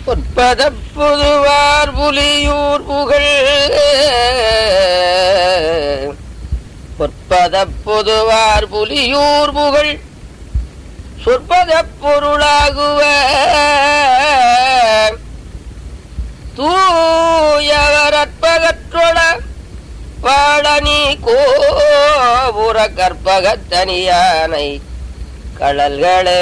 பொற்பத புதுவார் புலியூர் புகழ் பொற்பத பொதுவார் புலியூர் புகழ் சொற்பத பொருளாகுவ தூயவரற்பகற்றொட பாடனி கோபுர கற்பகத்தனியானை கடல்களே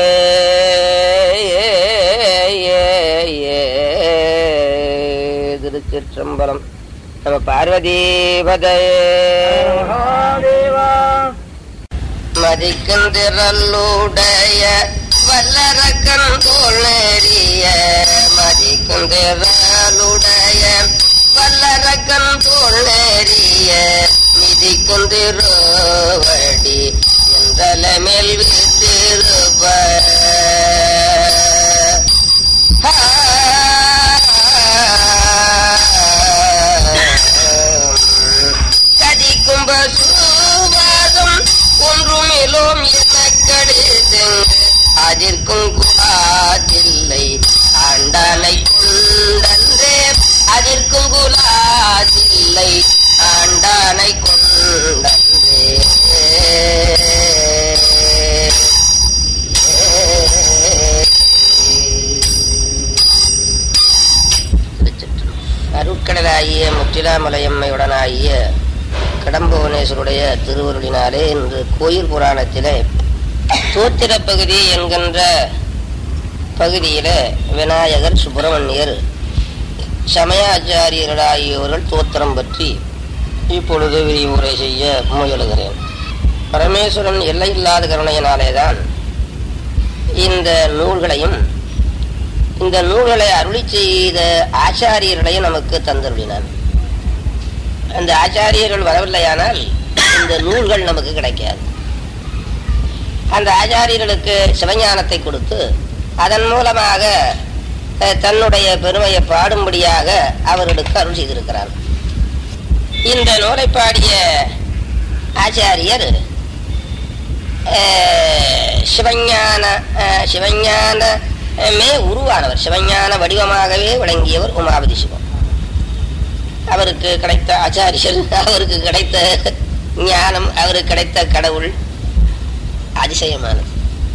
திருச்சிற்றம்பலம் நம்ம பார்வதீபதையே மதிக்குந்திரல்லுடைய வல்லரக்கன் தோல் நேரிய மதிக்குந்திரலுடைய வல்லரக்கன் தோல் நேரிய மிதிக்குந்திருவடி எந்தல மேல் வீட்டிருப்ப கதிக்கும்ப சுவாதம் ஒன்றுமிலும் எனக்கடிதெங்கு அதிர்க்கும் குலாதில்லை ஆண்டானை கொண்டன்றே அதிர்க்கும் குலாதில்லை ஆண்டானை கொண்டன்றே அருட்கடலாகிய முற்றிலாமலையம்மையுடனாகிய கடம்புவனேஸ்வருடைய திருவருளினாலே இன்று கோயில் புராணத்திலே தோத்திர பகுதி என்கின்ற பகுதியில விநாயகர் சுப்பிரமணியர் சமயாச்சாரியர்களாகியோர்கள் தோத்திரம் பற்றி இப்பொழுது விரிவுரை செய்ய முயலுகிறேன் பரமேஸ்வரன் எல்லையில்லாத கருணையினாலேதான் இந்த நூல்களையும் இந்த நூல்களை அருளி செய்த ஆச்சாரியர்களையும் நமக்கு தந்தருளினான் அந்த ஆச்சாரியர்கள் வரவில்லையானால் இந்த நூல்கள் நமக்கு கிடைக்காது அந்த ஆச்சாரியர்களுக்கு சிவஞானத்தை கொடுத்து அதன் மூலமாக அஹ், தன்னுடைய பெருமையை பாடும்படியாக அவர்களுக்கு அருள் செய்திருக்கிறார் இந்த நூலை பாடிய ஆச்சாரியர் அஹ், சிவஞான அஹ், சிவஞானமே உருவானவர் சிவஞான வடிவமாகவே விளங்கியவர் உமாபதி சிவம் அவருக்கு கிடைத்த ஆச்சாரியர் அவருக்கு கிடைத்த ஞானம் அவருக்கு கிடைத்த கடவுள் அதிசயமானது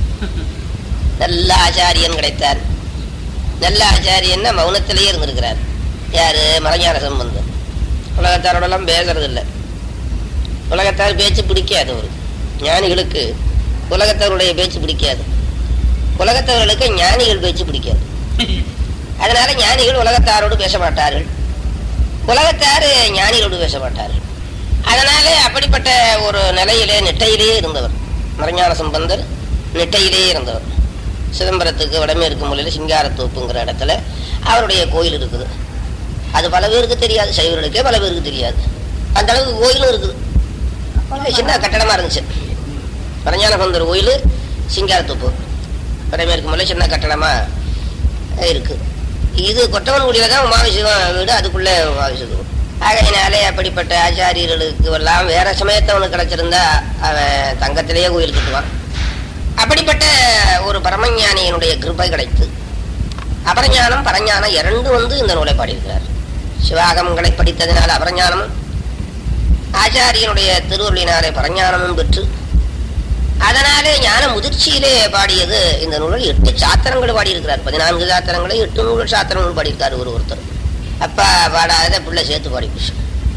நல்ல ஆச்சாரியன் கிடைத்தார் நல்ல ஆச்சாரியன்னா மௌனத்திலேயே இருந்திருக்கிறார் யாரு மலைஞான சம்பந்தம் உலகத்தாரோடலாம் பேசுறது இல்லை உலகத்தார் பேச்சு பிடிக்காது அவருக்கு ஞானிகளுக்கு உலகத்தாருடைய பேச்சு பிடிக்காது உலகத்தவர்களுக்கு ஞானிகள் பேச்சு பிடிக்காது அதனால ஞானிகள் உலகத்தாரோடு பேச மாட்டார்கள் உலகத்தார் ஞானிகளோடு பேச மாட்டார்கள் அதனாலே அப்படிப்பட்ட ஒரு நிலையிலே நெட்டையிலேயே இருந்தவர் மறைஞான சம்பந்தர் நெட்டையிலேயே இருந்தவர் சிதம்பரத்துக்கு வடமேற்கு மூலையில் சிங்காரத்தோப்புங்கிற இடத்துல அவருடைய கோயில் இருக்குது அது பல பேருக்கு தெரியாது சைவர்களுக்கே பல பேருக்கு தெரியாது அந்த அளவுக்கு கோயிலும் இருக்குது இல்ல, சின்ன கட்டடமா இருந்துச்சு மறைஞான சம்பந்தர் கோயில் சிங்காரத்தோப்பு வடமேற்கு மூலையில் சின்ன கட்டடமா இருக்கு இது கொட்டவன்குடியில தான் உமாவிசிவம் வீடு அதுக்குள்ளே உமாவிசிவம் ஆகையினாலே அப்படிப்பட்ட ஆச்சாரியர்களுக்கு எல்லாம் வேற சமயத்தவனுக்கு கிடைச்சிருந்தா அவன் தங்கத்திலேயே கோயில் கட்டுவான் அப்படிப்பட்ட ஒரு பரமஞானியினுடைய கிருபை கிடைத்து அபரஞானம் பரஞானம் இரண்டும் வந்து இந்த நூலை பாடியிருக்கிறார் சிவாகமங்களை படித்ததினால் அபரஞானமும் ஆச்சாரியனுடைய திருவருளினாலே பரஞானமும் பெற்று அதனாலே ஞான முதிர்ச்சியிலே பாடியது இந்த நூலில் எட்டு சாத்திரங்கள் பாடியிருக்கிறார் பதினான்கு சாத்திரங்களை எட்டு நூல் சாத்திரங்கள் பாடியிருக்காரு ஒரு ஒருத்தர் அப்பா பாடாத பிள்ளை சேர்த்து பாடிப்பிச்சு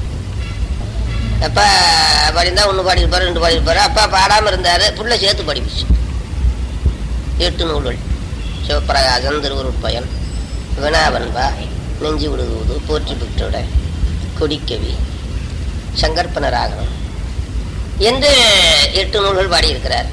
அப்பா பாடியிருந்தா ஒன்று பாடியிருப்பாரு ரெண்டு பாடியிருப்பாரு அப்பா பாடாமல் இருந்தாரு பிள்ளை சேர்த்து பாடிப்பிச்சு எட்டு நூல்கள் சிவப்பிரகாசன் திருவருட்பயன் வினாவன்பா நெஞ்சு விடுகுவது போற்றி பெற்றோட கொடிக்கவி சங்கற்பன ராகனம் என்று எட்டு நூல்கள் பாடியிருக்கிறார்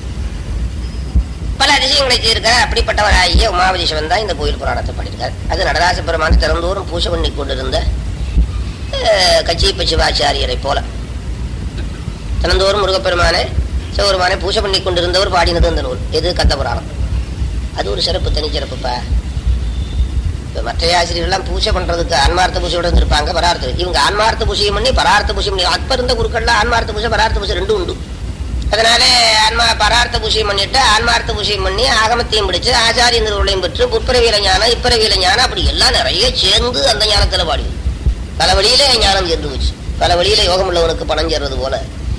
பல அதிசயங்களை செய்திருக்கிறார் அப்படிப்பட்டவராகிய உமாவதி சிவன் தான் இந்த கோயில் புராணத்தை பாடியிருக்கார் அது நடராச பெருமான் திறந்தோறும் பூஜை பண்ணி கொண்டிருந்த அஹ், கச்சியப்ப சிவாச்சாரியரை போல தினந்தோறும் முருகப்பெருமானே சிவபெருமானை பூஜை பண்ணி கொண்டிருந்தவர் பாடினது அந்த நூல் எது கந்த புராணம் அது ஒரு சிறப்பு தனிச்சிறப்புப்பா இப்ப மற்ற ஆசிரியர்கள்லாம் பூஜை பண்றதுக்கு ஆன்மார்த்த பூஜையோட இருந்திருப்பாங்க பரார்த்த இவங்க ஆன்மார்த்த பூஜையும் பண்ணி பரார்த்த பூஜை பண்ணி அப்ப இருந்த குருக்கள்லாம் ஆன்மார்த்த பூஜை பரார்த்த பூஜை ரெண்டும் உண்டு அதனால ஆன்மா பரார்த்த பூஜையும் பண்ணிட்டு ஆன்மார்த்த பூஜையும் பண்ணி ஆகமத்தையும் பிடிச்சு ஆச்சாரிய திருவுளையும் பெற்று புற்பிறவியில ஞானம் இப்பிறவியில ஞானம் அப்படி எல்லாம் நிறைய சேர்ந்து அந்த ஞானத்துல பாடி பல வழியிலே ஞானம் சேர்ந்து போச்சு பல வழியில யோகம் உள்ளவனுக்கு பணம் சேர்றது போல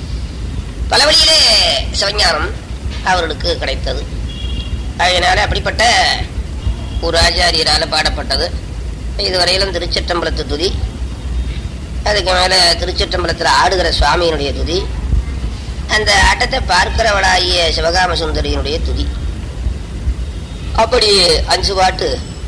பல வழியிலே சிவஞானம் அவர்களுக்கு கிடைத்தது அதனால அப்படிப்பட்ட ஒரு ஆச்சாரியரால பாடப்பட்டது இதுவரையிலும் திருச்சிற்றம்பலத்து துதி அதுக்கு மேல திருச்சிற்றம்பலத்தில் ஆடுகிற சுவாமியினுடைய துதி அந்த ஆட்டத்தை பார்க்கிறவளாகிய சிவகாம சுந்தரியினுடைய துதி அப்படி அஞ்சு பாட்டு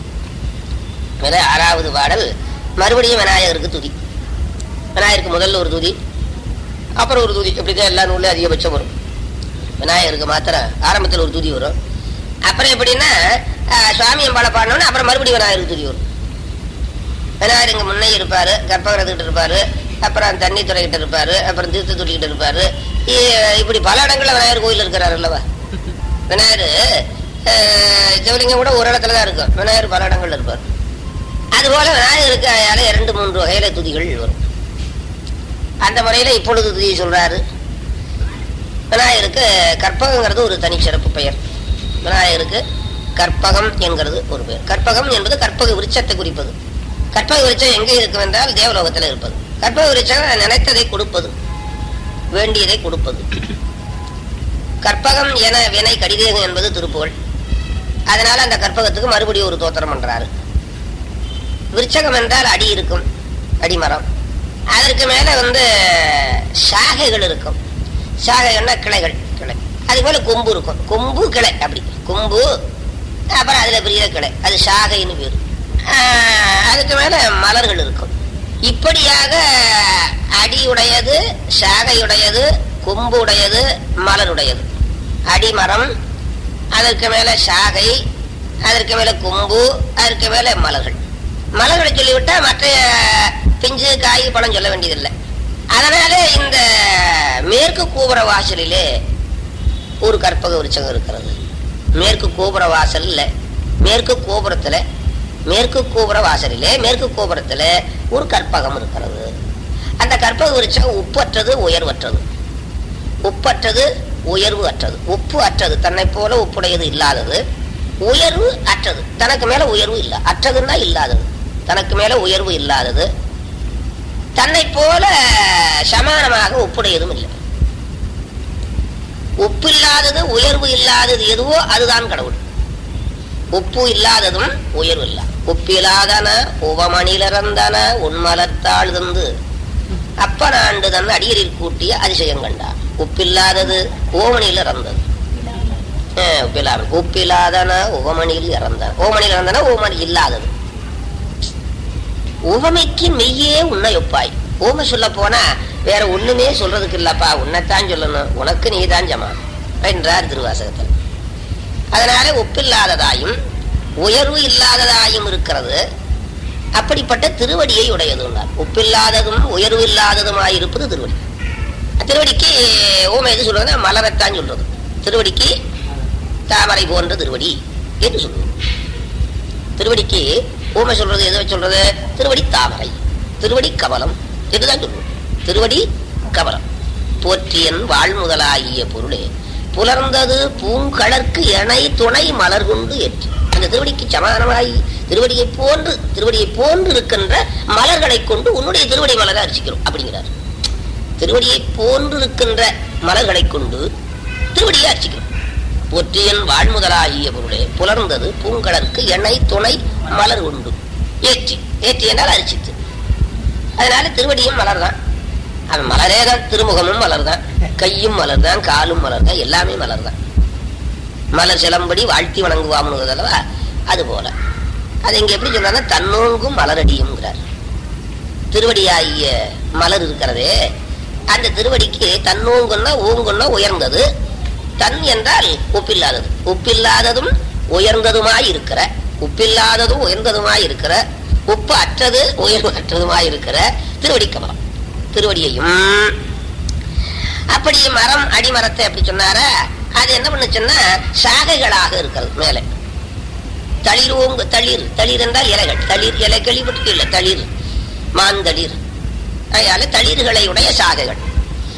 மேல ஆறாவது பாடல் மறுபடியும் விநாயகருக்கு துதி விநாயகருக்கு முதல்ல ஒரு துதி அப்புறம் ஒரு துதி இப்படிதான் எல்லா நூல்லையும் அதிகபட்சம் வரும் விநாயகருக்கு மாத்திரம் ஆரம்பத்தில் ஒரு துதி வரும் அப்புறம் எப்படின்னா அஹ், சுவாமி அம்பாளை பாடணும்னு அப்புறம் மறுபடியும் விநாயகருக்கு துதி வரும் விநாயகர் இங்க முன்னே இருப்பாரு கற்பகிரத்துக்கிட்ட இருப்பாரு அப்புறம் தண்ணி துறைகிட்ட இருப்பாரு அப்புறம் தீர்த்த துறைகிட்ட இருப்பாரு இ- இப்படி பல இடங்கள்ல விநாயகர் கோயில் இருக்கிறாரு அல்லவா விநாயகர் அஹ், சிவலிங்கம் கூட ஒரு இடத்துல தான் இருக்கும் விநாயகர் பல இடங்கள்ல இருப்பார் அதுபோல விநாயகருக்கு அயால இரண்டு மூன்று வகையில துதிகள் வரும் அந்த முறையில இப்பொழுது துதி சொல்றாரு விநாயகருக்கு கற்பகங்கிறது ஒரு தனிச்சிறப்பு பெயர் விநாயகருக்கு கற்பகம் என்கிறது ஒரு பெயர் கற்பகம் என்பது கற்பக விருட்சத்தை குறிப்பது கற்பக விருட்சம் எங்கே இருக்கும் என்றால் தேவலோகத்தில் இருப்பது கற்பக விருட்சம் நினைத்ததை கொடுப்பது வேண்டியதை கொடுப்பது கற்பகம் என வினை கடிதேகம் என்பது திருப்புகழ் அதனால அந்த கற்பகத்துக்கு மறுபடியும் ஒரு தோத்திரம் பண்றாரு விருட்சகம் என்றால் அடி இருக்கும் அடிமரம் அதற்கு மேல வந்து சாகைகள் இருக்கும் சாகைகள்னா கிளைகள் கிளை அது போல கொம்பு இருக்கும் கொம்பு கிளை அப்படி கொம்பு அப்புறம் அதுல பெரிய கிளை அது சாகைன்னு பேரு ஆஹ் அதுக்கு மேல மலர்கள் இருக்கும் இப்படியாக அடியுடையது சாகையுடையது கொம்பு உடையது மலருடையது அடிமரம் அதற்கு மேல சாகை அதற்கு மேல கொம்பு அதற்கு மேல மலர்கள் மலர்களை சொல்லிவிட்டா மற்ற பிஞ்சு காய் பழம் சொல்ல வேண்டியதில்லை அதனால இந்த மேற்கு கோபுர வாசலிலே ஒரு கற்பக விருட்சகம் இருக்கிறது மேற்கு கோபுர வாசல்ல மேற்கு கோபுரத்துல மேற்கு கோபுர வாசலிலே மேற்கு கோபுரத்துல ஒரு கற்பகம் இருக்கிறது அந்த கற்பக விருட்சம் உப்பற்றது உயர்வற்றது உப்பற்றது உயர்வு அற்றது உப்பு அற்றது தன்னை போல உப்புடையது இல்லாதது உயர்வு அற்றது தனக்கு மேல உயர்வு இல்ல அற்றதுன்னா இல்லாதது தனக்கு மேல உயர்வு இல்லாதது தன்னை போல சமானமாக ஒப்புடையதும் இல்லை உப்பு இல்லாதது உயர்வு இல்லாதது எதுவோ அதுதான் கடவுள் உப்பு இல்லாததும் உயர்வு இல்ல உப்பிலாதன உவமணிலறந்தன உண்மலர்த்தாள் தந்து அப்பனாண்டு தன் அடியரில் கூட்டிய அதிசயம் கண்டார் உப்பில்லாதது ஓமணியில் இறந்தது அஹ் உப்பில்லாத உப்பில்லாதன உவமணியில் இறந்தன ஓமணியில் இறந்தன ஓமணி இல்லாதது உவமைக்கு மெய்யே உன்னை ஒப்பாய் ஊமை சொல்ல போனா வேற ஒண்ணுமே சொல்றதுக்கு இல்லப்பா உன்னைத்தான் சொல்லணும் உனக்கு நீதான் ஜமான் என்றார் திருவாசகத்தில் அதனால ஒப்பில்லாததாயும் உயர்வு இல்லாததாயும் இருக்கிறது அப்படிப்பட்ட திருவடியை உடையதுன்னார் ஒப்பில்லாததும் உயர்வு இல்லாததுமாய் இருப்பது திருவடி திருவடிக்கு ஊமை எது சொல்றது மலரைத்தான் சொல்றது திருவடிக்கு தாமரை போன்ற திருவடி என்று சொல்லுவோம் திருவடிக்கு ஊமை சொல்றது எதை சொல்றது திருவடி தாமரை திருவடி கமலம் என்றுதான் சொல்லுவோம் திருவடி கமலம் போற்றியன் வாழ்முதலாகிய பொருளே புலர்ந்தது பூங்கழற்கு எனை துணை மலர் கொண்டு ஏற்றி அந்த திருவடிக்கு சமானமாய் திருவடியை போன்று திருவடியை போன்று இருக்கின்ற மலர்களை கொண்டு உன்னுடைய திருவடி மலரை அரிசிக்கிறோம் அப்படிங்கிறார் திருவடியை போன்று இருக்கின்ற மலர்களை கொண்டு திருவடியை அர்ச்சிக்கிறோம் போற்றியன் வாழ்முதலாகிய பொருளே புலர்ந்தது பூங்கலருக்கு எண்ணெய் துணை மலர் உண்டு ஏற்றி ஏற்றி என்றால் அரிசித்து அதனால திருவடியும் மலர் தான் அவன் மலரே தான் திருமுகமும் மலர் தான் கையும் மலர் தான் காலும் மலர் தான் எல்லாமே மலர் தான் மலர் சிலம்படி வாழ்த்தி வணங்குவாம்னு அல்லவா அது போல அது இங்க எப்படி சொல்றாங்க தன்னோங்கும் மலரடியும்ங்கிறார் திருவடியாகிய மலர் இருக்கிறதே அந்த திருவடிக்கு தன்னோங்குன்னா ஓங்குன்னா உயர்ந்தது தன் என்றால் ஒப்பில்லாதது ஒப்பில்லாததும் உயர்ந்ததுமாய் இருக்கிற உப்பில்லாததும் உயர்ந்ததுமாய் இருக்கிற உப்பு அற்றது உயர்வு அற்றதுமாய் இருக்கிற திருவடி கமலம் திருவடியையும் அப்படி மரம் அடிமரத்தை அப்படி சொன்னாரா அது என்ன பண்ணுச்சுன்னா சாகைகளாக இருக்கிறது மேலே தளிர் ஓங்கு தளிர் தளிர் என்றால் இலைகள் தளிர் இலை கேள்விப்பட்டு இல்லை தளிர் மாந்தளிர் அதனால தளிர்களை உடைய சாகைகள்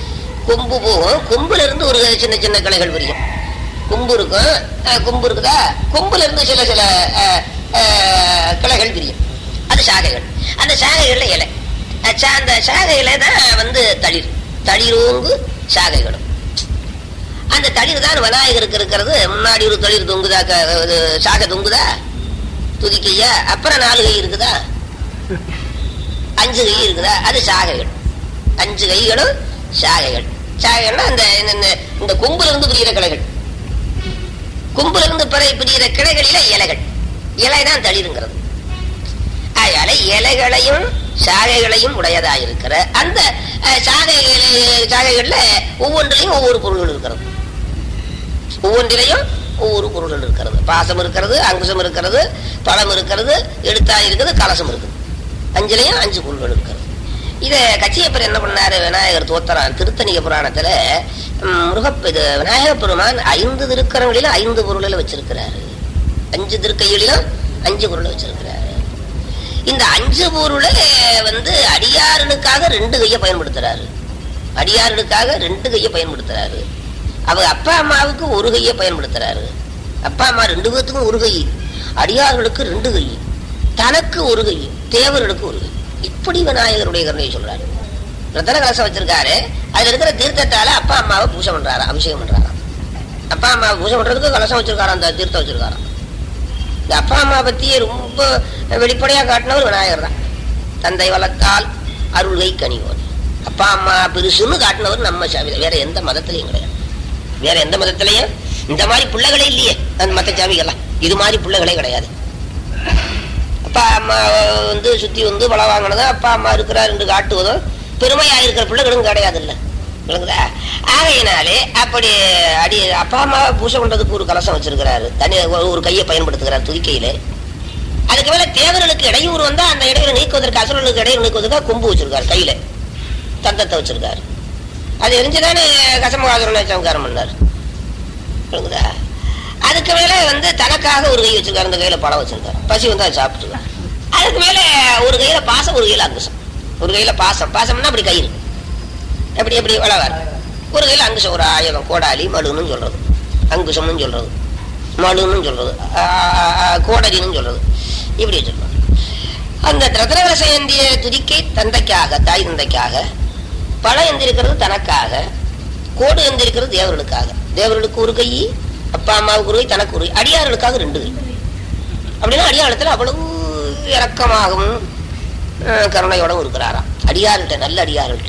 கொம்பு போகும் கொம்புல இருந்து ஒரு சின்ன சின்ன கிளைகள் விரியும் கொம்பு இருக்கும் அஹ், கொம்பு இருக்குதா கொம்புல இருந்து சில சில அஹ், அஹ், கிளைகள் விரியும் அது சாகைகள் அந்த சாகைகள்ல இலை அஹ், சா- அந்த சாகையில தான் வந்து தளிர் தளிரோங்கு சாகைகளும் அந்த தளிர் தான் விநாயகருக்கு இருக்கிறது முன்னாடி ஒரு தளிர் தொங்குதா க- இது சாகை தொங்குதா துதிக்கையா அப்புறம் நாலு கை இருக்குதா அஞ்சு கை இருக்குதா அது சாகைகள் அஞ்சு கைகளும் சாகைகள் சாகைகள்னா அந்த இந்த- இந்த- இந்த கொம்புல இருந்து பிரிகிற கிளைகள் கொம்புல இருந்து பிற பிரிகிற கிளைகளில இலைகள் இலை தான் தளிருங்கிறது அதனால இலைகளையும் சாகைகளையும் உடையதாயிருக்கிற அந்த அஹ், சாகைகளை சாகைகள்ல ஒவ்வொன்றிலையும் ஒவ்வொரு பொருள்கள் இருக்கிறது ஒவ்வொன்றிலையும் ஒவ்வொரு பொருள்கள் இருக்கிறது பாசம் இருக்கிறது அங்குசம் இருக்கிறது பழம் இருக்கிறது எழுத்தாய் இருக்குது கலசம் இருக்குது அஞ்சுலையும் அஞ்சு பொருள்கள் இருக்கிறது இத கச்சியப்பர் என்ன பண்ணாரு விநாயகர் தோத்தரான் திருத்தணிக புராணத்துல ம், முருகப் இது விநாயகப் பெருமான் ஐந்து திருக்கரங்களில ஐந்து பொருளில் வச்சிருக்கிறாரு அஞ்சு திருக்கைகளிலும் அஞ்சு பொருளை வச்சிருக்கிறாரு இந்த அஞ்சு பொருளை வந்து அடியாரனுக்காக ரெண்டு கையை பயன்படுத்துறாரு அடியாரனுக்காக ரெண்டு கையை பயன்படுத்துறாரு அவ அப்பா அம்மாவுக்கு ஒரு கையை பயன்படுத்துறாரு அப்பா அம்மா ரெண்டு பேர்த்துக்கும் ஒரு கை அடியார்களுக்கு ரெண்டு கை தனக்கு ஒரு கை தேவர்களுக்கு ஒரு கை இப்படி விநாயகருடைய கருணையை சொல்றாரு ரத்தன கலசம் வச்சிருக்காரு அதுல இருக்கிற தீர்த்தத்தால அப்பா அம்மாவை பூஜை பண்றாரா அபிஷேகம் பண்றாராம் அப்பா அம்மாவை பூஜை பண்றதுக்கு கலசம் வச்சிருக்காராம் அந்த தீர்த்தம் வச்சிருக்காராம் இந்த அப்பா அம்மா பத்தியே ரொம்ப வெளிப்படையா காட்டினவர் விநாயகர் தான் தந்தை வளர்த்தால் அருள்கை கனிவோர் அப்பா அம்மா பெருசுன்னு காட்டினவர் நம்ம சாமி வேற எந்த மதத்திலையும் கிடையாது வேற எந்த மதத்திலையும் இந்த மாதிரி பிள்ளைகளே இல்லையே அந்த மத்த சாமிகள்லாம் இது மாதிரி பிள்ளைகளே கிடையாது அப்பா அம்மா வந்து சுத்தி வந்து பல வாங்கினதும் அப்பா அம்மா இருக்கிறார் என்று காட்டுவதும் பெருமையா இருக்கிற பிள்ளைகளும் கிடையாது இல்ல விளங்குதா ஆகையினாலே அப்படி அடி அப்பா அம்மாவை பூஜை பண்றதுக்கு ஒரு கலசம் வச்சிருக்கிறாரு தனி ஒரு- ஒரு கையை பயன்படுத்துகிறார் துதிக்கையில அதுக்கு மேல தேவர்களுக்கு இடையூறு வந்தா அந்த இடையூறு நீக்குவதற்கு அசுரர்களுக்கு இடையூறு நீக்குவதற்காக கொம்பு வச்சிருக்காரு கையில தந்தத்தை வச்சிருக்காரு அது எரிஞ்சுதானே கசமகாசுரனை சம்காரம் பண்ணார் புரியுதா அதுக்கு மேல வந்து தனக்காக ஒரு கை வச்சிருக்காரு அந்த கையில பழம் வச்சிருக்காரு பசி வந்து அதை சாப்பிட்டுருக்காரு அதுக்கு மேல ஒரு கையில பாசம் ஒரு கையில அங்குசம் ஒரு கையில பாசம் பாசம்னா அப்படி கயிறு எப்படி எப்படி வளவார் ஒரு கையில அங்குசம் ஒரு ஆயுதம் கோடாலி மழுன்னு சொல்றது அங்குசம்னு சொல்றது மழுன்னு சொல்றது ஆ, ஆ, ஆ, கோடரின்னு சொல்றது இப்படி சொல்றது அந்த ரத்னகலச ஏந்திய துதிக்கை தந்தைக்காக தாய் தந்தைக்காக பழம் எந்திருக்கிறது தனக்காக கோடு எந்திருக்கிறது தேவர்களுக்காக தேவர்களுக்கு ஒரு கை அப்பா அம்மாவுக்கு ஒரு கை தனக்கு ஒரு கை அடியார்களுக்காக ரெண்டு கை அப்படின்னா அடியாளத்தில் அவ்வளவு இரக்கமாகவும் அஹ், கருணையோடவும் இருக்கிறாராம் அடியார்கிட்ட நல்ல அடியார்கிட்ட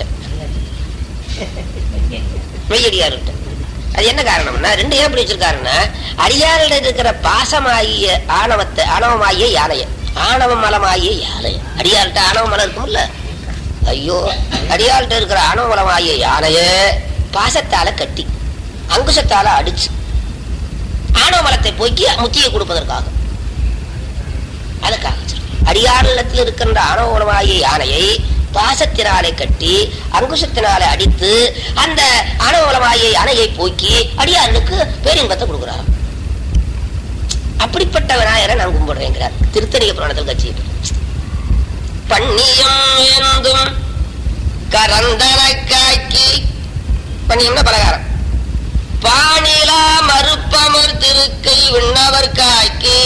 மெய்யடியார்கிட்ட அது என்ன காரணம்னா ரெண்டு ஏன் அப்படி வச்சிருக்காருன்னா அடியாரில் இருக்கிற பாசமாகிய ஆணவத்தை ஆணவமாகிய யானைய ஆணவ மலமாகிய யானைய அடியார்கிட்ட ஆணவ மலம் இருக்கும்ல ஐயோ அடியாள்கிட்ட இருக்கிற ஆணவ மலமாகிய யானைய பாசத்தால கட்டி அங்குசத்தால அடிச்சு ஆணவ மலத்தை போக்கி முத்தியை கொடுப்பதற்காக அதுக்காக வச்சிருக்காரு. அடியாரிடத்தில் இருக்கின்ற ஆணவ மலமாகிய யானையை பாசத்தினாலே கட்டி அங்குசத்தினாலே அடித்து அந்த ஆணவலமாகிய யானையை போக்கி அடியார்களுக்கு பேரின்பத்தை கொடுக்கிறாராம் அப்படிப்பட்ட விநாயகரை நான் கும்பிடுறேங்கிறார் திருத்தணிக புராணத்தில் கட்சி பண்ணியம் ஏந்தும் கரந்தன காக்கி பண்ணியம்னா பலகாரம் பாணிலா மறுப்பமர் திருக்கை விண்ணவர் காக்கி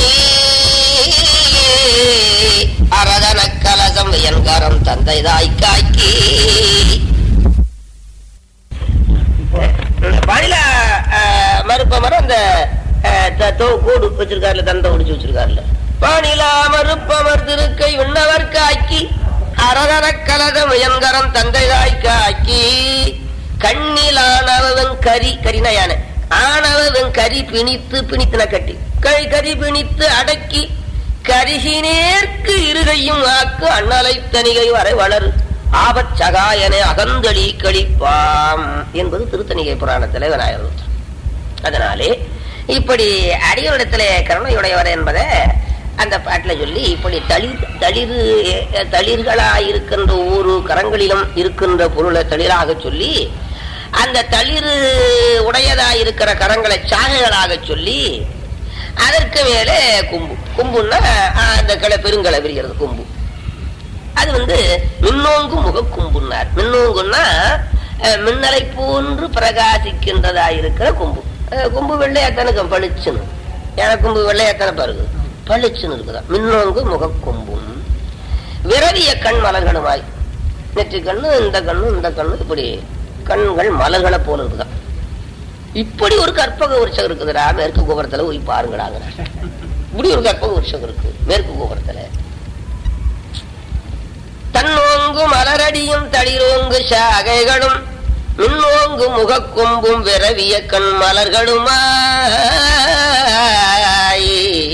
அரதன கலசம் என்கரம் தந்தைதாய் காக்கி பாணிலா மறுப்பமர் அந்த அஹ், த- தோ- கோடு வச்சிருக்காருல தந்தை ஒடிச்சு வச்சிருக்காருல பாணிலா மறுப்பமர் திருக்கை விண்ணவர் காக்கி அரதன கலசம் என்கரம் தந்தைதாய் காக்கி கண்ணிலானவன் கரி கரினா யானை ஆனவன் கரி பிணித்து பிணித்துன கட்டி கை கரி பிணித்து அடக்கி கரிசினேற்கு இருகையும் ஆக்கு அண்ணலை தனிகை வரை வளர் ஆபத் சகாயனை அகந்தளி கழிப்பாம் என்பது திருத்தணிகை புராணத்திலே விநாயகர் சூத்திரம். அதனாலே இப்படி அடியோரிடத்திலே கருணையுடையவர் என்பதை அந்த பாட்டுல சொல்லி இப்படி தளிர் தளிர் தளிர்களாக இருக்கின்ற ஒவ்வொரு கரங்களிலும் இருக்கின்ற பொருளை தளிராக சொல்லி அந்த தளிர் உடையதா இருக்கிற கரங்களை சாகைகளாக சொல்லி அதற்கு மேலே கும்பு கும்புன்னா ஆஹ், அந்த கிளை பெருங்கலை விரிகிறது கும்பு அது வந்து மின்னோங்கு முக கும்புன்னார் மின்னோங்குன்னா அஹ், மின்னலை போன்று பிரகாசிக்கின்றதா இருக்கிற கொம்பு அஹ், கொம்பு வெள்ளையாத்தானுக்கு பளிச்சுன்னு ஏன்னா கொம்பு வெள்ளையாத்தான பாருங்க பளிச்சுன்னு இருக்குதா மின்னோங்கு முகக்கொம்பும் விரவிய கண் மலர்களுமாய் நெற்றி கண்ணு இந்த கண்ணு இந்த கண்ணு இப்படி கண்கள் மலர்களை போல இருக்குதான் இப்படி ஒரு கற்பக விருட்சம் இருக்குதுடா மேற்கு கோபுரத்துல போய் பாருங்கடாங்க இப்படி ஒரு கற்பக விருட்சம் இருக்கு மேற்கு கோபுரத்துல தன்னோங்கு மலரடியும் தளிரோங்கு சாகைகளும் மின்னோங்கு முகக்கொம்பும் விரவிய கண் மலர்களுமாய்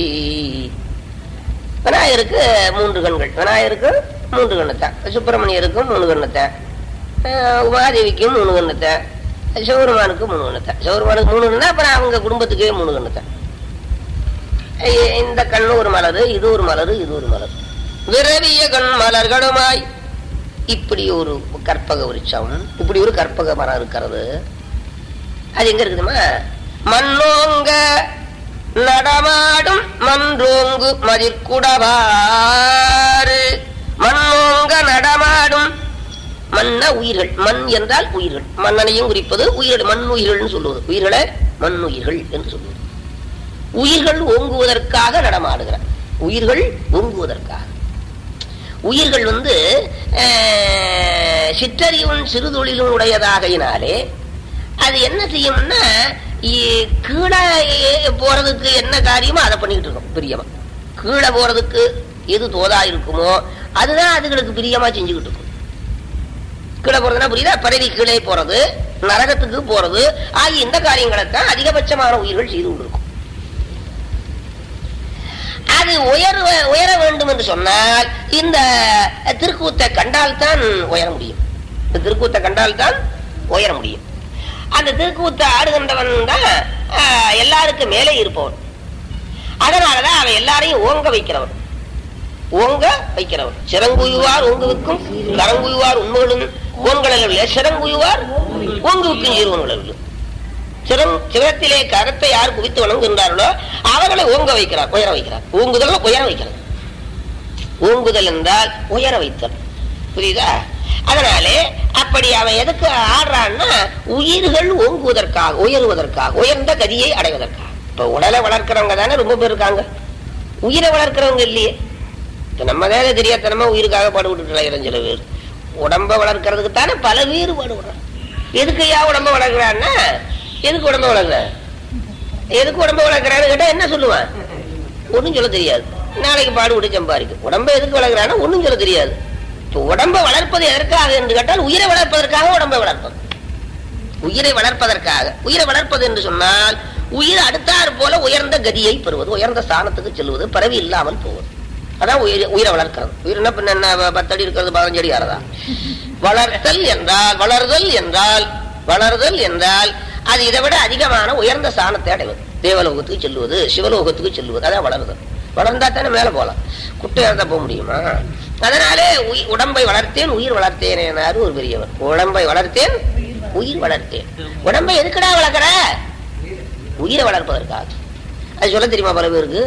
விநாயகருக்கு மூன்று கண்கள் விநாயகருக்கு மூன்று கண்ணத்தான் சுப்பிரமணியருக்கும் மூணு கண்ணத்தான் அஹ் உமாதேவிக்கும் மூணு கண்ணத்தான் சிவருமானுக்கு மூணு கண்ணத்தான் சிவருமானுக்கு மூணு கண்ணா அப்புறம் அவங்க குடும்பத்துக்கே மூணு கண்ணத்தான் ஐய, இந்த கண்ணு ஒரு மலரு இது ஒரு மலரு இது ஒரு மலர் விரவிய கண் மலர்களுமாய் இப்படி ஒரு கற்பக விருட்சம் இப்படி ஒரு கற்பக மரம் இருக்கிறது அது எங்க இருக்குதுமா மண்ணோங்க நடமாடும் மன்றோங்கு மதிர்குடவாறு மண்ணோங்க நடமாடும் மன்ன உயிர்கள் மண் என்றால் உயிர்கள் மன்னனையும் குறிப்பது உயிர்கள் மண் உயிர்கள்னு சொல்லுவது உயிர்களை மண்ணுயிர்கள் என்று சொல்லுவது உயிர்கள் ஓங்குவதற்காக நடமாடுகிறார் உயிர்கள் ஓங்குவதற்காக உயிர்கள் வந்து அஹ், சிற்றறிவும் சிறுதொழிலும் உடையதாகையினாலே அது என்ன செய்யும்னா இ- கீழே போறதுக்கு என்ன காரியமோ அதை பண்ணிக்கிட்டு இருக்கும் பிரியமா கீழே போறதுக்கு எது தோதா இருக்குமோ அதுதான் அதுகளுக்கு பிரியமா செஞ்சுக்கிட்டு இருக்கும் கீழே போறதுன்னா புரியுதா பரவி கீழே போறது நரகத்துக்கு போறது ஆகிய இந்த காரியங்களைத்தான் அதிகபட்சமான உயிர்கள் செய்து கொண்டிருக்கும் அது உயர உயர வேண்டும் என்று சொன்னால் இந்த திருக்கூத்தை கண்டால்தான் உயர முடியும் இந்த திருக்கூத்தை கண்டால்தான் உயர முடியும் அந்த திருக்கூத்தை ஆடுகின்றவன் தான் ஆஹ், எல்லாருக்கும் மேலே இருப்பவன் அதனாலதான் அவன் எல்லாரையும் ஓங்க வைக்கிறவன் ஓங்க வைக்கிறவன் சிறங்குயுவார் ஓங்குவிக்கும் கரங்குயுவார் உண்மைகளும் ஓன்களவில் சிறங்குயுவார் ஓங்குவிக்கும் ஈர்வன்களவில் சிறம் சிவத்திலே கரத்தை யார் குவித்து வணங்குகின்றார்களோ அவர்களை ஓங்க வைக்கிறார் உயர வைக்கிறார் ஓங்குதல் உயர வைக்கிறது ஓங்குதல் என்றால் உயர வைத்தல் புரியுதா அதனாலே அப்படி அவன் எதுக்கு ஆடுறான்னா உயிர்கள் ஓங்குவதற்காக உயருவதற்காக உயர்ந்த கதியை அடைவதற்காக இப்ப உடலை வளர்க்கிறவங்க தானே ரொம்ப பேர் இருக்காங்க உயிரை வளர்க்கிறவங்க இல்லையே இப்ப நம்ம தானே தெரியாதனமா உயிருக்காக பாடுபட்டு சில பேர் உடம்ப வளர்க்கறதுக்கு தானே பல பேர் பாடுபடுறான் எதுக்கையா உடம்ப வளர்க்கிறான்னா எதுக்கு உடம்ப வளர்க்குற எதுக்கு உடம்ப வளர்க்குறான்னு கேட்டா என்ன சொல்லுவான் ஒண்ணும் சொல்ல தெரியாது நாளைக்கு பாடுபட்டு சம்பாதிக்கும் உடம்ப எதுக்கு வளர்க்குறான்னா ஒண்ணும் சொல்ல தெரியாது இப்ப உடம்ப வளர்ப்பது எதற்காக என்று கேட்டால் உயிரை வளர்ப்பதற்காக உடம்பை வளர்ப்பது உயிரை வளர்ப்பதற்காக உயிரை வளர்ப்பது என்று சொன்னால் உயிர் அடுத்தாறு போல உயர்ந்த கதியை பெறுவது உயர்ந்த ஸ்தானத்துக்கு செல்வது பிறவி இல்லாமல் போவது அதான் உயிர் உயிரை வளர்க்கிறது உயிர் என்ன பின்ன என்ன பத்தடி இருக்கிறது பதினஞ்சு அடி ஆறதா வளர்த்தல் என்றால் வளர்தல் என்றால் வளர்தல் என்றால் அது இதை விட அதிகமான உயர்ந்த ஸ்தானத்தை அடைவது தேவலோகத்துக்கு செல்வது சிவலோகத்துக்கு செல்வது அதான் வளருதல் வளர்ந்தா தானே மேல போலாம் குட்டை இறந்தா போக முடியுமா அதனாலே உயி- உடம்பை வளர்த்தேன் உயிர் வளர்த்தேன் என்னாரு ஒரு பெரியவர் உடம்பை வளர்த்தேன் உயிர் வளர்த்தேன் உடம்பை எதுக்குடா வளர்க்கிற உயிரை வளர்ப்பதற்காக அது சொல்ல தெரியுமா பல பேருக்கு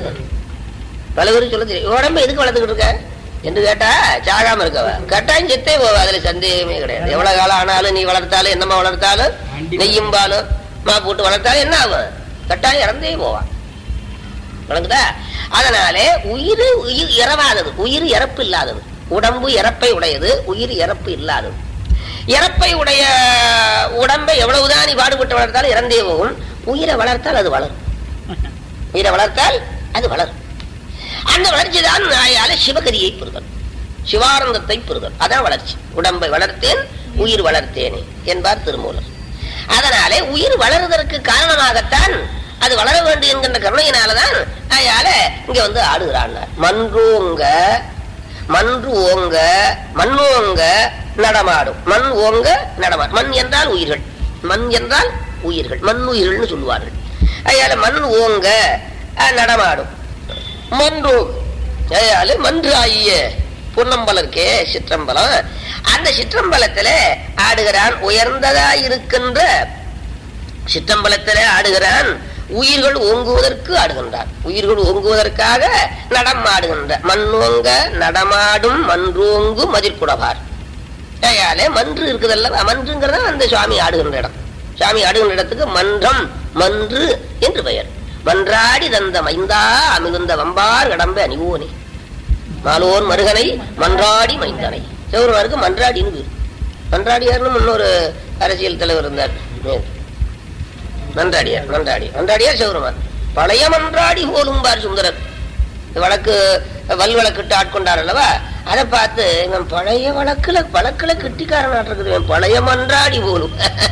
பல பேருக்கு சொல்ல தெரியும் உடம்பை எதுக்கு வளர்த்துக்கிட்டு இருக்க என்று கேட்டா சாகாம இருக்கவ கட்டாயம் செத்தே போவ அதுல சந்தேகமே கிடையாது எவ்வளவு காலம் ஆனாலும் நீ வளர்த்தாலும் என்னமா வளர்த்தாலும் நெய்யும் பாலும் மா போட்டு வளர்த்தாலும் என்ன ஆகும் கட்டாயம் இறந்தே போவான் விளங்குதா அதனாலே உயிர் உயிர் இறவாதது உயிர் இறப்பு இல்லாதது உடம்பு இறப்பை உடையது உயிர் இறப்பு இல்லாதது இறப்பை உடைய உடம்பை எவ்வளவுதான் நீ பாடுபட்டு வளர்த்தாலும் இறந்தே போகும் உயிரை வளர்த்தால் அது வளரும் உயிரை வளர்த்தால் அது வளரும் அந்த வளர்ச்சி தான் நாயால சிவகதியை பெறுதல் சிவானந்தத்தை பெறுதல் அதான் வளர்ச்சி உடம்பை வளர்த்தேன் உயிர் வளர்த்தேனே என்பார் திருமூலர் அதனாலே உயிர் வளருவதற்கு காரணமாகத்தான் அது வளர வேண்டும் என்கின்ற கருணையினாலதான் அயால இங்க வந்து ஆடுகிறான் மன்றோங்க மன்று ஓங்க மண்ணோங்க நடமாடும் மண் ஓங்க நடமாடும் மண் என்றால் உயிர்கள் மண் என்றால் உயிர்கள் மண் உயிர்கள்னு சொல்லுவார்கள் அயால மண் ஓங்க அஹ், நடமாடும் மன்று அயால மன்று ஆகிய பொன்னம்பலருக்கே சிற்றம்பலம் அந்த சிற்றம்பலத்துல ஆடுகிறான் உயர்ந்ததா இருக்கின்ற சிற்றம்பலத்திலே ஆடுகிறான் உயிர்கள் ஓங்குவதற்கு ஆடுகின்றான் உயிர்கள் ஓங்குவதற்காக நடம் ஆடுகின்ற மண்ணோங்க நடமாடும் மன்றோங்கு மதிர்குடவார் ஏயாலே மன்று இருக்குதல்ல மன்றுங்கிறத அந்த சுவாமி ஆடுகின்ற இடம் சுவாமி ஆடுகின்ற இடத்துக்கு மன்றம் மன்று என்று பெயர் மன்றாடி தந்த மைந்தா அமிகுந்த வம்பார் கடம்ப அணிவோனே மாலோன் மருகனை மன்றாடி மைந்தனை சிவருமாருக்கு மன்றாடின்னு பேர் மன்றாடியார்னு முன்னொரு அரசியல் தலைவர் இருந்தார் மன்றாடியார் மன்றாடி மன்றாடியார் சிவருமார் பழைய மன்றாடி போலும்பார் சுந்தரர் வழக்கு வல் வழக்கிட்டு ஆட்கொண்டார் அல்லவா அதை பார்த்து இவன் பழைய வழக்குல வழக்குல கெட்டிக்காரன் இருக்குது இவன் பழைய மன்றாடி போலும்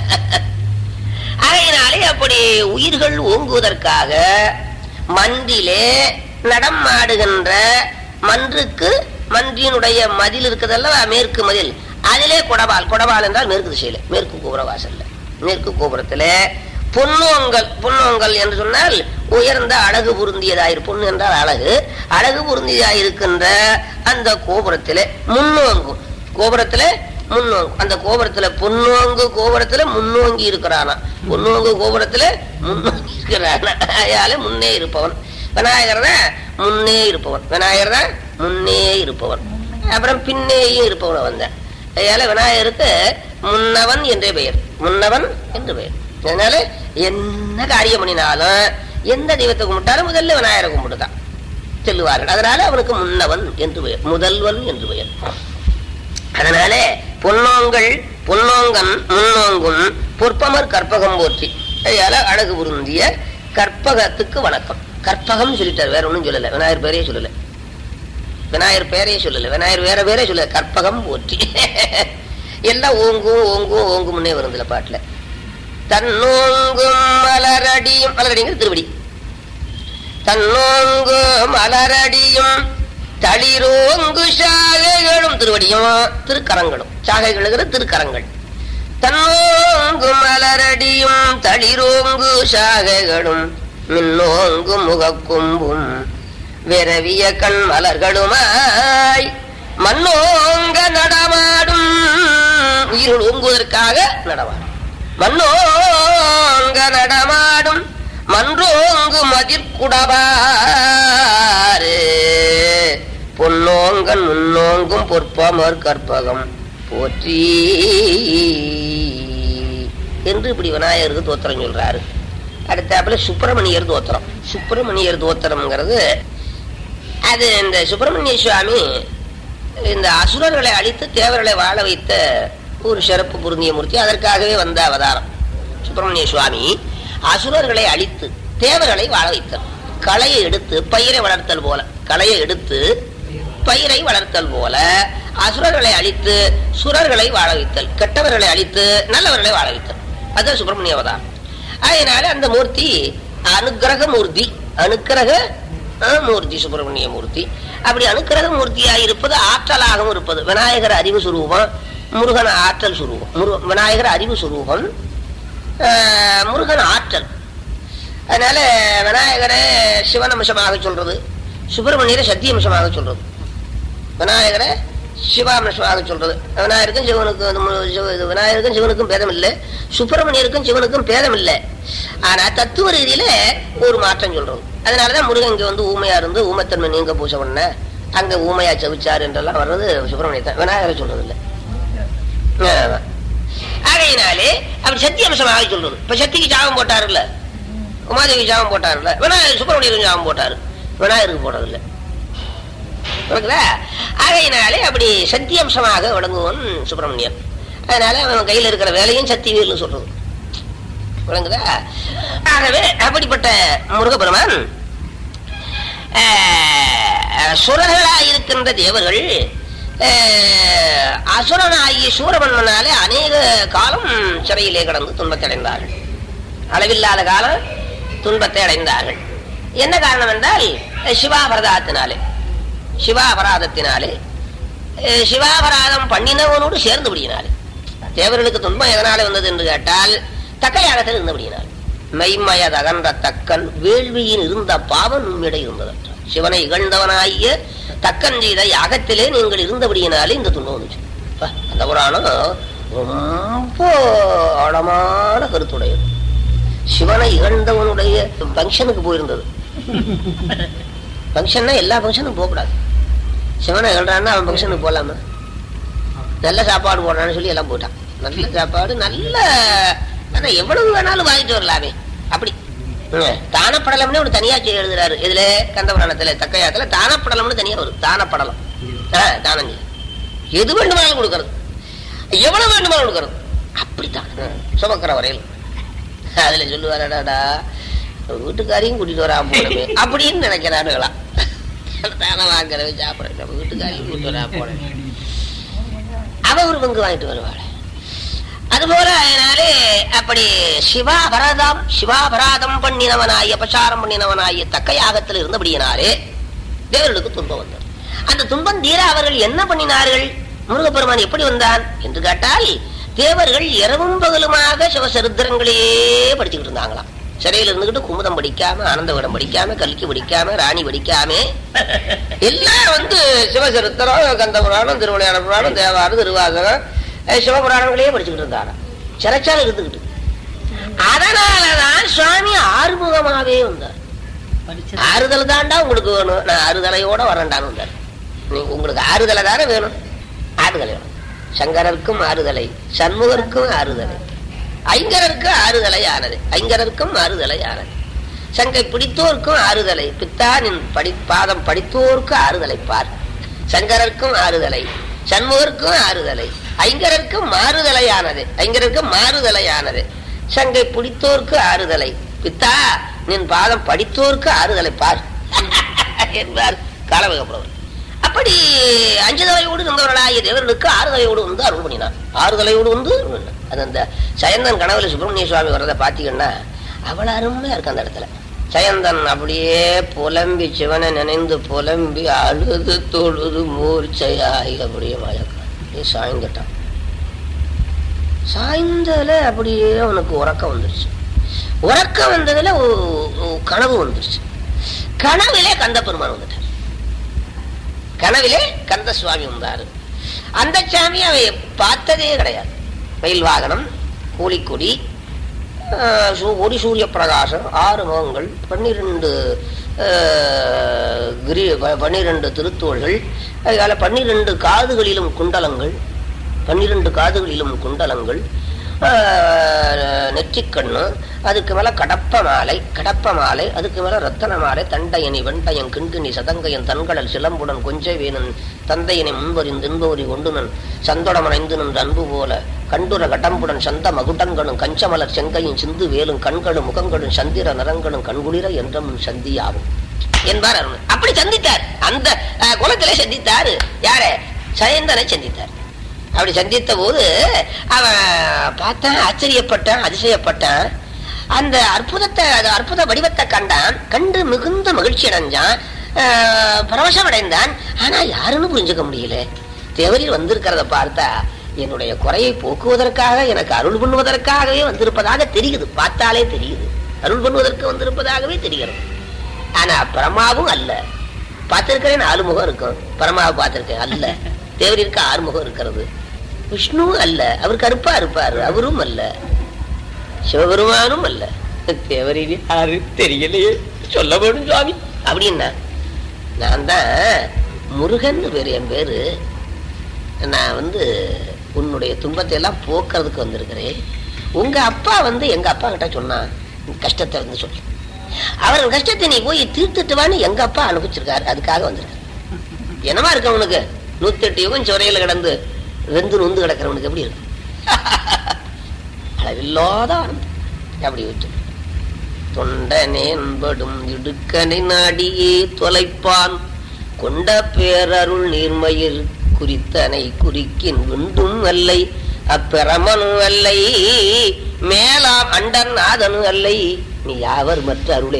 அதனாலே அப்படி உயிர்கள் ஓங்குவதற்காக மன்றிலே நடமாடுகின்ற மன்றுக்கு மன்றினுடைய மதில் இருக்குதல்லவா மேற்கு மதில் அதிலே கொடவால் கொடவால் என்றால் மேற்கு திசையில மேற்கு கோபுர வாசல்ல மேற்கு கோபுரத்துல பொன்னோங்கல் பொன்னோங்கல் என்று சொன்னால் உயர்ந்த அழகு பொருந்தியதாயிரு பொண்ணு என்றால் அழகு அழகு பொருந்தியதாயிருக்கின்ற அந்த கோபுரத்திலே முன்னோங்கும் கோபுரத்துல முன்னோங்கு அந்த கோபுரத்துல பொன்னோங்கு கோபுரத்துல முன்னோங்கி இருக்கிறானா பொன்னோங்கு கோபுரத்துல முன்னோங்கி இருக்கிறானா அயால முன்னே இருப்பவன் விநாயகர் தான் முன்னே இருப்பவன் விநாயகர் தான் முன்னே இருப்பவன் அப்புறம் பின்னேயும் இருப்பவன் வந்தான் அதனால விநாயகருக்கு முன்னவன் என்றே பெயர் முன்னவன் என்று பெயர் அதனால என்ன காரியம் பண்ணினாலும் எந்த தெய்வத்தை கும்பிட்டாலும் முதல்ல விநாயகரை கும்பிட்டுதான் செல்லுவார்கள் அதனால அவனுக்கு முன்னவன் என்று பெயர் முதல்வன் என்று பெயர் அதனால பொன்னோங்கள் பொன்னோங்கன் முன்னோங்கும் பொற்பமர் கற்பகம் போற்றி அதனால அழகு பொருந்திய கற்பகத்துக்கு வணக்கம் கற்பகம் சொல்லிட்டார் வேற ஒன்றும் சொல்லல விநாயகர் பேரையே சொல்லல விநாயகர் பேரையே சொல்லல விநாயகர் வேற பேரே சொல்லல கற்பகம் போற்றி எல்லாம் ஓங்கும் ஓங்கும் ஓங்கும்னே வருதுல பாட்டுல தன்னோங்கும் மலரடியும் மலரடிங்கிற திருவடி தன்னோங்கும் மலரடியும் தளிரோங்கு சாகைகளும் திருவடியும் திருக்கரங்களும் சாகைகளுங்கிற திருக்கரங்கள் தன்னோங்கு மலரடியும் தளிரோங்கு சாகைகளும் மின்னோங்கு முகக்கும்பும் விரவிய கண் மலர்களுமாய் மண்ணோங்க நடமாடும் உயிர்கள் ஓங்குவதற்காக நடமாடும் மண்ணோங்க நடமாடும் மன்றோங்கு மதிர்குடபாறு பொன்னோங்கன் முன்னோங்கும் பொற்பமர் கற்பகம் போற்றி என்று இப்படி விநாயகருக்கு தோத்திரம் சொல்றாரு அடுத்தாப்புல சுப்பிரமணியர் தோத்திரம் சுப்பிரமணியர் தோத்திரம்ங்கிறது அது இந்த சுப்பிரமணிய சுவாமி இந்த அசுரர்களை அழித்து தேவர்களை வாழ வைத்த ஒரு சிறப்பு பொருந்திய மூர்த்தி அதற்காகவே வந்த அவதாரம் சுப்பிரமணிய சுவாமி அசுரர்களை அழித்து தேவர்களை வாழ வைத்தார் களையை எடுத்து பயிரை வளர்த்தல் போல களையை எடுத்து பயிரை வளர்த்தல் போல அசுரர்களை அழித்து சுரர்களை வாழ வைத்தல் கெட்டவர்களை அழித்து நல்லவர்களை வாழ வைத்தல் அதுதான் சுப்பிரமணிய அவதாரம் அதனால அந்த மூர்த்தி அனுக்கிரக மூர்த்தி அனுக்கிரக அஹ், மூர்த்தி சுப்பிரமணிய மூர்த்தி அப்படி அனுக்கிரக மூர்த்தியாக இருப்பது ஆற்றலாகவும் இருப்பது விநாயகர் அறிவு சுரூபம் முருகன் ஆற்றல் சுரூபம் முரு- விநாயகர் அறிவு சுரூபம் அஹ், முருகன் ஆற்றல் அதனால விநாயகரை சிவனம்சமாக சொல்றது சுப்பிரமணியரை சத்தியம்சமாக சொல்றது விநாயகரை சிவாம்சமாக சொல்றது விநாயகருக்கும் சிவனுக்கும் வந்து மு- சிவ- இது விநாயகருக்கும் சிவனுக்கும் பேதம் இல்லை சுப்பிரமணியருக்கும் சிவனுக்கும் பேதம் இல்லை ஆனா தத்துவ ரீதியில ஒரு மாற்றம் சொல்றது அதனாலதான் முருகன் இங்க வந்து ஊமையா இருந்து ஊமத்தன்மை நீங்க பூஜை பண்ண அங்க ஊமையா செவிச்சார் என்றெல்லாம் வர்றது சுப்பிரமணியத்தான் விநாயகரை சொல்றது இல்லை ஆமா. ஆகையினாலே அப்படி சத்தியம்சமாக சொல்றது இப்ப சக்திக்கு சாபம் போட்டாருல்ல உமாதேவி சாபம் போட்டாருல்ல விநாயகர் சுப்பிரமணியருக்கு சாபம் போட்டாரு விநாயகருக்கு போட்டதில்லை புரியுதுங்களா? ஆகையினாலே அப்படி சத்தியம்சமாக விளங்குவன் சுப்பிரமணியன் அதனால அவன் கையில் இருக்கிற வேலையும் சக்தி வேல்னு சொல்றது விளங்குதா ஆகவே அப்படிப்பட்ட முருகப்பெருமான் சுரர்களாக இருக்கின்ற தேவர்கள் ஆஹ், அசுரனாகிய சூரமன்னனாலே அநேக காலம் சிறையிலே கடந்து துன்பத்தை அடைந்தார்கள் அளவில்லாத காலம் துன்பத்தை அடைந்தார்கள் என்ன காரணம் என்றால் அஹ், சிவாபரதத்தினாலே சிவாபராதத்தினாலே அஹ், சிவாபராதம் பண்ணினவனோடு சேர்ந்தபடியினாலே தேவர்களுக்கு துன்பம் எதனால வந்தது என்று கேட்டால் தக்கையாகத்தில் இருந்தபடியினால் மெய்மயத அகன்ற தக்கன் வேள்வியில் இருந்த பாவம் உம்மிட இருந்ததற்ற சிவனை இகழ்ந்தவனாகிய தக்கன் செய்த யாகத்திலே நீங்கள் இருந்தபடியினாலே இந்த துன்பம் வந்துச்சு அப்பா, அந்த புராணம் ரொம்ப ஆழமான கருத்துடையது சிவனை இகழ்ந்தவனுடைய ஃபங்க்ஷனுக்கு போயிருந்தது ஃபங்க்ஷன்னா எல்லா ஃபங்க்ஷனும் போகக்கூடாது சிவனை இகழ்றான்னா அவன் ஃபங்க்ஷனுக்கு போகலாமா நல்ல சாப்பாடு போடுறான்னு சொல்லி எல்லாம் போட்டான் நல்ல சாப்பாடு நல்ல ஆனா எவ்வளவு வேணாலும் வாங்கிட்டு வரலாமே அப்படி ம். தானப்படலம்னு ஒரு தனியா செய்ய எழுதுறாரு இதுல கந்தபுராணத்துல தக்கையாத்துல தானப்படலம்னு தனியா வரும் தானப்படலம் ஆ, தானம் செய்ய. எது வேண்டுமானாலும் கொடுக்கறது எவ்வளவு வேண்டுமானாலும் கொடுக்கறது அப்படித்தான் ம். சுமக்கிற வரையில் அதுல சொல்லுவாரடாடா வீட்டுக்காரையும் கூட்டிட்டு வராம போனமே அப்படின்னு நினைக்கிறானுங்களாம் தானம் வாங்குறவ சாப்பிட நம்ம வீட்டுக்காரையும் கூட்டிட்டு வராம போனமே அவ ஒரு பங்கு வாங்கிட்டு வருவாள் அதுபோல அதனாலே அப்படி சிவாபராதம் சிவாபராதம் பண்ணினவனாய் அபசாரம் பண்ணினவனாய் தக்க யாகத்தில் இருந்தபடியினாலே தேவர்களுக்கு துன்பம் வந்தது அந்த துன்பம் தீர அவர்கள் என்ன பண்ணினார்கள் முருகப்பெருமான் எப்படி வந்தான் என்று கேட்டால் தேவர்கள் இரவும் பகலுமாக சிவசரித்திரங்களையே படிச்சுக்கிட்டு இருந்தாங்களாம் சிறையில் இருந்துகிட்டு குமுதம் படிக்காம ஆனந்தவிடம் படிக்காம கல்கி படிக்காம ராணி படிக்காம எல்லாம் வந்து சிவசரித்திரம் கந்த புராணம் திருவிளையாட புராணம் தேவாரம் திருவாசகம் அஹ் சிவபுராணங்களையே படிச்சுக்கிட்டு இருந்தாங்க சிறைச்சால இருந்துகிட்டு அதனாலதான் சுவாமி ஆறுமுகமாவே வந்தார் ஆறுதல் தாண்டா உங்களுக்கு வேணும் நான் ஆறுதலையோட வரேன்டான்னு வந்தார் நீங்க உங்களுக்கு ஆறுதலை தானே வேணும் ஆறுதலை வேணும் சங்கரருக்கும் ஆறுதலை சண்முகருக்கும் ஆறுதலை ஐங்கரருக்கு ஆறுதலை ஆனது ஐங்கரருக்கும் ஆறுதலை ஆனது சங்கை பிடித்தோர்க்கும் ஆறுதலை பித்தானின் படி பாதம் படித்தோர்க்கு ஆறுதலை பார் சங்கரருக்கும் ஆறுதலை சண்முகருக்கும் ஆறுதலை ஐங்கரருக்கும் மாறுதலையானது ஐங்கரருக்கும் மாறுதலையானது சங்கை பிடித்தோர்க்கு ஆறுதலை பித்தா நின் பாதம் படித்தோர்க்கு ஆறுதலை பார் என்பார் காலவகப்படுவர் அப்படி அஞ்சுதலையோடு இருந்தவர்களாகிய தேவர்களுக்கு ஆறுதலையோடு வந்து அருள் பண்ணினார் ஆறுதலையோடு வந்து அருள் பண்ணினார். அது அந்த சயந்தன் கனவுல சுப்பிரமணிய சுவாமி வர்றதை பார்த்தீங்கன்னா அவ்வளவு அருமையா இருக்கு அந்த இடத்துல சயந்தன் அப்படியே புலம்பி சிவனை நினைந்து புலம்பி அழுது தொழுது மூர்ச்சையாய் அப்படியே மயக்கம் சாய்ந்துட்டான் சாய்ந்தல அப்படியே அவனுக்கு உறக்கம் வந்துருச்சு உறக்கம் வந்ததுல ஒ- ஒ- கனவு வந்துருச்சு கனவிலே கந்த பெருமான் வந்துட்டார் கனவிலே கந்த சுவாமி வந்தாரு அந்த சாமி அவன் பார்த்ததே கிடையாது மயில் வாகனம் கூலிக்குடி ஆஹ், சூ- ஒளி சூரிய பிரகாசம் ஆறு முகங்கள் பன்னிரெண்டு ஆஹ், கிரி ப- பன்னிரெண்டு திருத்தோள்கள் அதனால பன்னிரெண்டு காதுகளிலும் குண்டலங்கள் பன்னிரெண்டு காதுகளிலும் குண்டலங்கள் ஆஹ், நெற்றிக்கண்ணு அதுக்கு மேல கடப்ப மாலை கடப்ப மாலை அதுக்கு மேல ரத்தன மாலை தண்டையனி வெண்டையன் கிண்கிணி சதங்கையன் தன்கடல் சிலம்புடன் கொஞ்ச வேணன் தந்தையனை முன்வரின் தின்பவரி கொண்டுனன் சந்தோடமனைந்து நின்ற அன்பு போல கண்டுர கடம்புடன் சந்த மகுடங்களும் கஞ்சமலர் செங்கையும் சிந்து வேலும் கண்களும் முகங்களும் சந்திர நிறங்களும் கண்குளிர என்றும் சந்தியாகும் என்பார் அருண் அப்படி சந்தித்தார் அந்த அஹ், குலத்திலே சந்தித்தார் யாரு சயந்தனை சந்தித்தார் அப்படி சந்தித்த போது அவன் பார்த்தான் ஆச்சரியப்பட்டான் அதிசயப்பட்டான் அந்த அற்புதத்தை அது அற்புத வடிவத்தை கண்டான் கண்டு மிகுந்த மகிழ்ச்சி அடைஞ்சான் ஆஹ், பரவசம் அடைந்தான் ஆனா யாருன்னு புரிஞ்சுக்க முடியல தேவரில் வந்திருக்கிறத பார்த்தா என்னுடைய குறையை போக்குவதற்காக எனக்கு அருள் பண்ணுவதற்காகவே வந்திருப்பதாக தெரியுது பார்த்தாலே தெரியுது அருள் பண்ணுவதற்கு வந்திருப்பதாகவே தெரிகிறது ஆனா பரமாவும் அல்ல பார்த்திருக்கிறேன் நாலு முகம் இருக்கும் பரமாவை பார்த்திருக்கேன் அல்ல தேவரிற்கு ஆறு முகம் இருக்கிறது விஷ்ணுவும் அல்ல அவர் கருப்பா இருப்பாரு அவரும் அல்ல சிவபெருமானும் அல்ல தேவரில் யாரு தெரியலையே சொல்ல வேணும் சுவாமி அப்படின்னா நான் தான் முருகன் பேரு என் பேரு நான் வந்து உன்னுடைய துன்பத்தை எல்லாம் போக்குறதுக்கு வந்திருக்கிறேன் உங்க அப்பா வந்து எங்க அப்பா கிட்ட சொன்னான் இந்த கஷ்டத்தை வந்து சொல்லி அவர் கஷ்டத்தை நீ போய் தீர்த்துட்டு வான்னு எங்க அப்பா அனுப்பிச்சிருக்காரு அதுக்காக வந்திருக்காரு என்னமா இருக்கு அவனுக்கு நூத்தி எட்டு யுகம் சுரையில கிடந்து வெந்து நொந்து கிடக்கிறவனுக்கு எப்படி இருக்கும் அளவில்லாத ஆனந்தம் அப்படி விட்டு தொண்டனேன்படும் இடுக்கனை நாடியே தொலைப்பான் கொண்ட பேரருள் நீர்மயிர் குறித்தனை குறிக்கின் விண்டும் அல்லை அப்பிரமனு அல்லை மேலாம் அண்டன் நாதனு அல்லை நீ யாவர் மற்ற அருளே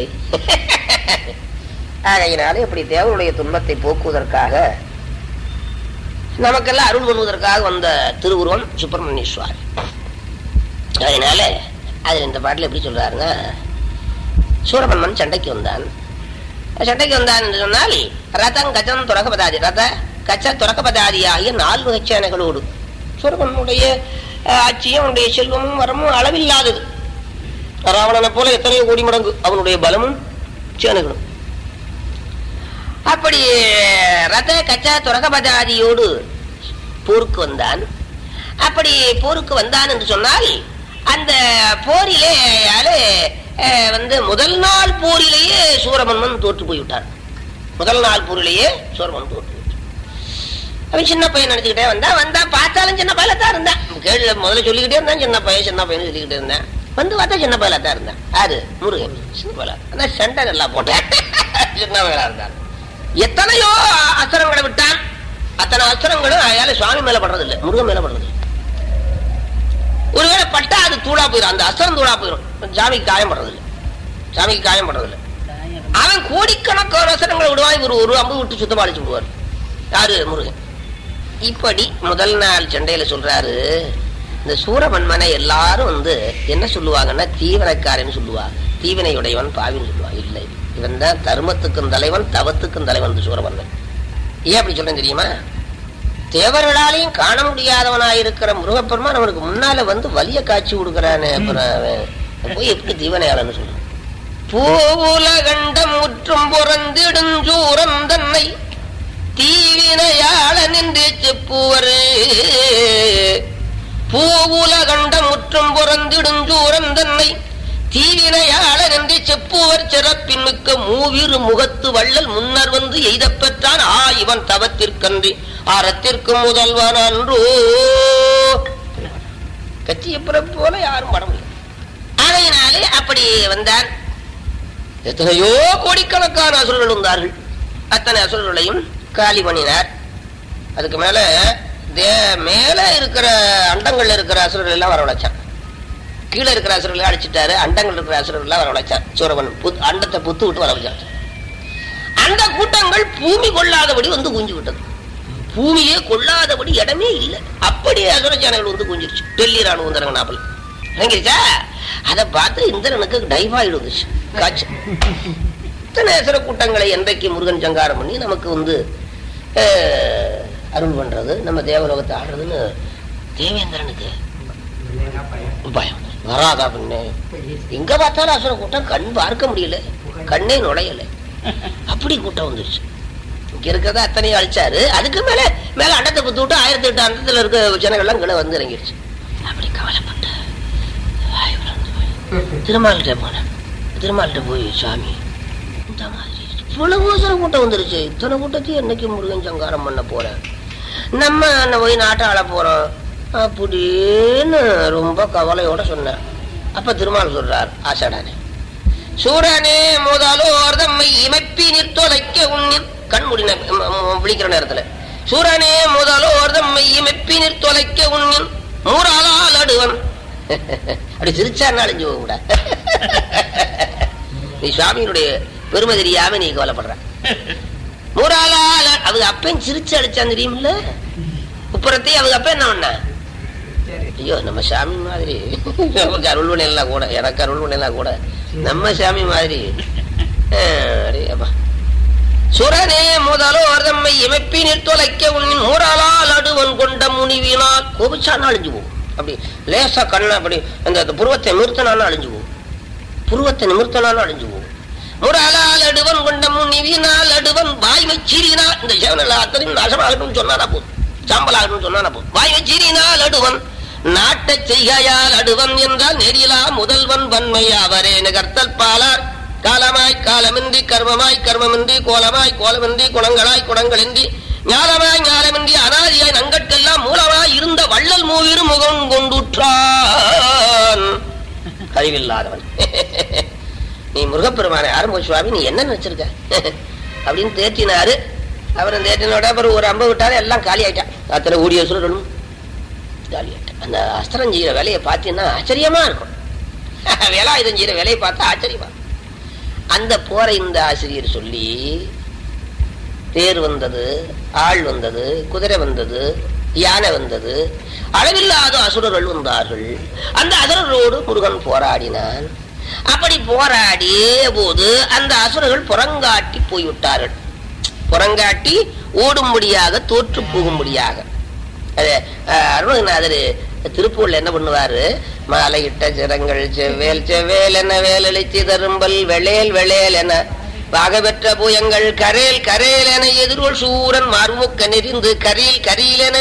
ஆகையினாலே இப்படி தேவனுடைய துன்பத்தை போக்குவதற்காக நமக்கெல்லாம் அருள் பண்ணுவதற்காக வந்த திருவுருவம் சுப்பிரமணிய சுவாமி அதனால அதுல இந்த பாட்டுல எப்படி சொல்றாருன்னா சூரபன்மன் சண்டைக்கு வந்தான் சண்டைக்கு வந்தான் என்று சொன்னால் ரதம் கஜம் துறக்கப்பதாதி ரத கச்ச துறக்கப்பதாதி ஆகிய நான்கு கச்சேனைகளோடு சூரபன்மனுடைய அஹ், ஆட்சியும் அவனுடைய செல்வமும் வரமும் அளவில்லாதது ராவணனை போல எத்தனையோ கோடி மடங்கு அவனுடைய பலமும் சேனைகளும் அப்படி ரத கச்ச துறகபதாதியோடு போருக்கு வந்தான் அப்படி போருக்கு வந்தான் என்று சொன்னால் அந்த போரிலே யாரு, அஹ், வந்து முதல் நாள் போரிலேயே சூரமன்மன் தோற்று போய்விட்டான் முதல் நாள் போரிலேயே சூரமன் தோற்று போய்விட்டான். அவன் சின்ன பையன் நினைச்சுக்கிட்டே வந்தான் வந்தா பார்த்தாலும் சின்ன பையல தான் இருந்தான் கேள்வி முதல்ல சொல்லிக்கிட்டே இருந்தான் சின்ன பையன் சின்ன பையன் சொல்லிக்கிட்டே இருந்தேன் வந்து பார்த்தா சின்ன பையலா தான் இருந்தான் யாரு முருகன் சின்ன பையலா ஆனா சண்டை நல்லா போட்டேன் சின்ன பையலா இருந்தான் எத்தனையோ அஸ்திரங்களை விட்டான் அத்தனை அஸ்திரங்களும் அயால சுவாமி மேல படுறது இல்ல முருகன் மேல படுறது இல்ல. ஒருவேளை பட்டா அது தூளா போயிடும் அந்த அஸ்திரம் தூளா போயிடும் சாமிக்கு காயம் படுறது இல்ல சாமிக்கு காயம் படுறது இல்ல அவன் கோடிக்கணக்கான அஸ்திரங்களை விடுவான் இவர் ஒரு அம்பு விட்டு சுத்தமா அடிச்சு விடுவார் யாரு முருகன் இப்படி முதல் நாள் சண்டையில சொல்றாரு இந்த சூரமன்மனை எல்லாரும் வந்து என்ன சொல்லுவாங்கன்னா தீவனக்காரன் சொல்லுவா தீவினையுடையவன் பாவின்னு சொல்லுவா இல்லை இவன் தான் தர்மத்துக்கும் தலைவன் தவத்துக்கும் தலைவன் இந்த சூரமன்மன் ஏன் அப்படி சொல்றேன் தெரியுமா தேவர்களாலையும் காண முடியாதவனாயிருக்கிற முருகப்பெருமான் அவனுக்கு முன்னால வந்து வலிய காட்சி கொடுக்கறானே அப்புறம் அவன் போய் எப்படி தீவனையாளன்னு சொல்றான் பூவுலகண்டம் முற்றும் புறந்திடுஞ்சூரன் தன்னை தீவினையாள நின்று செப்புவரு பூவுலகண்டம் முற்றும் புறந்திடுஞ்சூரன் தன்னை தீவினையாள நின்று செப்புவர் சிறப்பின் மிக்க மூவிரு முகத்து வள்ளல் முன்னர் வந்து எய்தப் பெற்றான் ஆ இவன் தவத்திற்கன்றி அறத்திற்கு முதல்வன் அன்றோ கச்சியப்புற போல யாரும் பட முடியும் ஆகையினாலே அப்படி வந்தான் எத்தனையோ கோடிக்கணக்கான அசுரர்கள் இருந்தார்கள் அத்தனை அசுரர்களையும் காலி பண்ணினார் அதுக்கு மேல தே- மேல இருக்கிற அண்டங்கள்ல இருக்கிற அசுரர்கள் எல்லாம் வரவழைச்சான் கீழே இருக்கிற அசுரர்களை அடிச்சிட்டாரு அண்டங்கள் இருக்கிற அசுரர்கள் எல்லாம் வரவழைச்சான் சூரவன் புத்- அண்டத்தை புத்து விட்டு வரவழைச்சான் அந்த கூட்டங்கள் பூமி கொள்ளாதபடி வந்து குஞ்சு விட்டது பூமியே கொள்ளாதபடி இடமே இல்லை அப்படி அசுர சேனைகள் வந்து குஞ்சிருச்சு டெல்லி ராணுவம் தரங்க நாப்பல் இறங்கிருச்சா அதை பார்த்து இந்திரனுக்கு டைஃபாய்டு வந்துச்சு காய்ச்சல் இத்தனை அசுர கூட்டங்களை என்றைக்கு முருகன் சங்காரம் பண்ணி நமக்கு வந்து அஹ், அருள் பண்றது நம்ம தேவலோகத்தை ஆடுறதுன்னு தேவேந்திரனுக்கு பயம் வராதா பின்ன எங்க பார்த்தாலும் அசுர கூட்டம் கண் பார்க்க முடியல கண்ணே நுழையல அப்படி கூட்டம் வந்துருச்சு இங்க இருக்கிறத அத்தனையும் அழிச்சாரு அதுக்கு மேல மேல அண்டத்தை புத்து விட்டு ஆயிரத்தி எட்டு அண்டத்துல இருக்க ஜனங்கள்லாம் கீழே வந்து இறங்கிருச்சு அப்படி கவலைப்பட்டு வாய் வளர்ந்து போய் திருமால்கிட்ட போனேன் திருமால்கிட்ட போய் சாமி இந்த மாதிரி இவ்வளவு சில கூட்டம் வந்துருச்சு இத்தனை கூட்டத்தையும் என்னைக்கு முருகன் சங்காரம் பண்ண போறேன் நம்ம என்ன போய் நாட்டை ஆள போறோம் அப்படின்னு ரொம்ப கவலையோட சொன்னேன் அப்ப திருமால் சொல்றார் ஆசாடானே சூரனே முதலோர் தம்மை இமைப்பி நிற்தொலைக்க உன்னின் கண் முடின விழிக்கிற நேரத்துல சூரனே முதலோர் தம்மை இமைப்பி நிற்தொலைக்க உன்னின் மூறாளால் அடுவன் அப்படி சிரிச்சாருன்னா அழிஞ்சு போக கூட நீ சுவாமியினுடைய பெருமை தெரியாம நீ கவலைப்படுற மூறாளால் அவங்க அப்பையும் சிரிச்சு அடிச்சான் தெரியுமில்ல உப்புறத்தையும் அவங்க அப்ப என்ன பண்ண ஐயோ நம்ம சாமி மாதிரி நமக்கு அருள் பண்ணிடலாம் கூட எனக்கு அருள் பண்ணிடலாம் கூட நம்ம சாமி மாதிரி அஹ், அடே அப்பா. சுரனே முதலோ தம்மை இமைப்பினில் தொலைக்க உன்னின் மூராளால் அடுவன் கொண்ட முனிவினால் கோபிச்சானா அழிஞ்சு போகும் அப்படி லேசா கண்ணை அப்படி அந்த அந்த புருவத்தை நிறுத்தினாலும் அழிஞ்சு போகும் புருவத்தை நிமிர்த்தனாலும் அழிஞ்சு போகும் முராளால் அடுவன் கொண்ட முனிவினால் அடுவன் வாய்மை சீறினால் இந்த சேவனில் அத்தனையும் நாசமாகட்டும் சொன்னானா போதும் சாம்பலாகட்டும் சொன்னானா போதும் வாய்மை சீறினால் அடுவன் நாட்டச் செய்கையால் அடுவன் என்றால் நெறிலா முதல்வன் வன்மை அவரே நிகர்த்தல் பாலார் காலமாய் காலமின்றி கர்மமாய் கர்மமின்றி கோலமாய் கோலமின்றி குணங்களாய் குணங்களின்றி ஞானமாய் ஞானமின்றி அனாதியாய் நங்கட்கெல்லாம் மூலமாய் இருந்த வள்ளல் மூவிரு முகம் கொண்டுற்றான் அறிவில்லாதவன் நீ முருகப்பெருமானை ஆரம்ப சுவாமி நீ என்ன நினைச்சிருக்க அப்படின்னு தேற்றினாரு அப்புறம் தேற்றினோட அப்புறம் ஒரு அம்பு விட்டாரு எல்லாம் காலி ஆயிட்டான் அத்தனை ஊடிய சொல்லணும் காலி ஆயிட்டான் அந்த அஸ்திரம் செய்யற வேலையை பார்த்தீங்கன்னா ஆச்சரியமா இருக்கும் வேலாயுதம் செய்யற வேலையை பார்த்தா ஆச்சரியமா இருக்கும். அந்த போரை இந்த ஆசிரியர் சொல்லி தேர் வந்தது ஆள் வந்தது குதிரை வந்தது யானை வந்தது அளவில்லாத அசுரர்கள் வந்தார்கள் அந்த அசுரர்களோடு முருகன் போராடினான் அப்படி போராடிய போது அந்த அசுரர்கள் புறங்காட்டி போய்விட்டார்கள் புறங்காட்டி ஓடும்படியாக தோற்று போகும்படியாக அது அஹ், அருணகிரிநாதர் திருப்பூர்ல என்ன பண்ணுவாரு மாலையிட்ட சிரங்கள் செவ்வேல் செவ்வேல் என வேலளிச்சி தரும்பல் வெளேல் வெளேல் என பாகபெற்ற புயங்கள் கரேல் கரேல் என எதிர்கொள் சூரன் மார்முக்க நெறிந்து கரீல் கரீல் என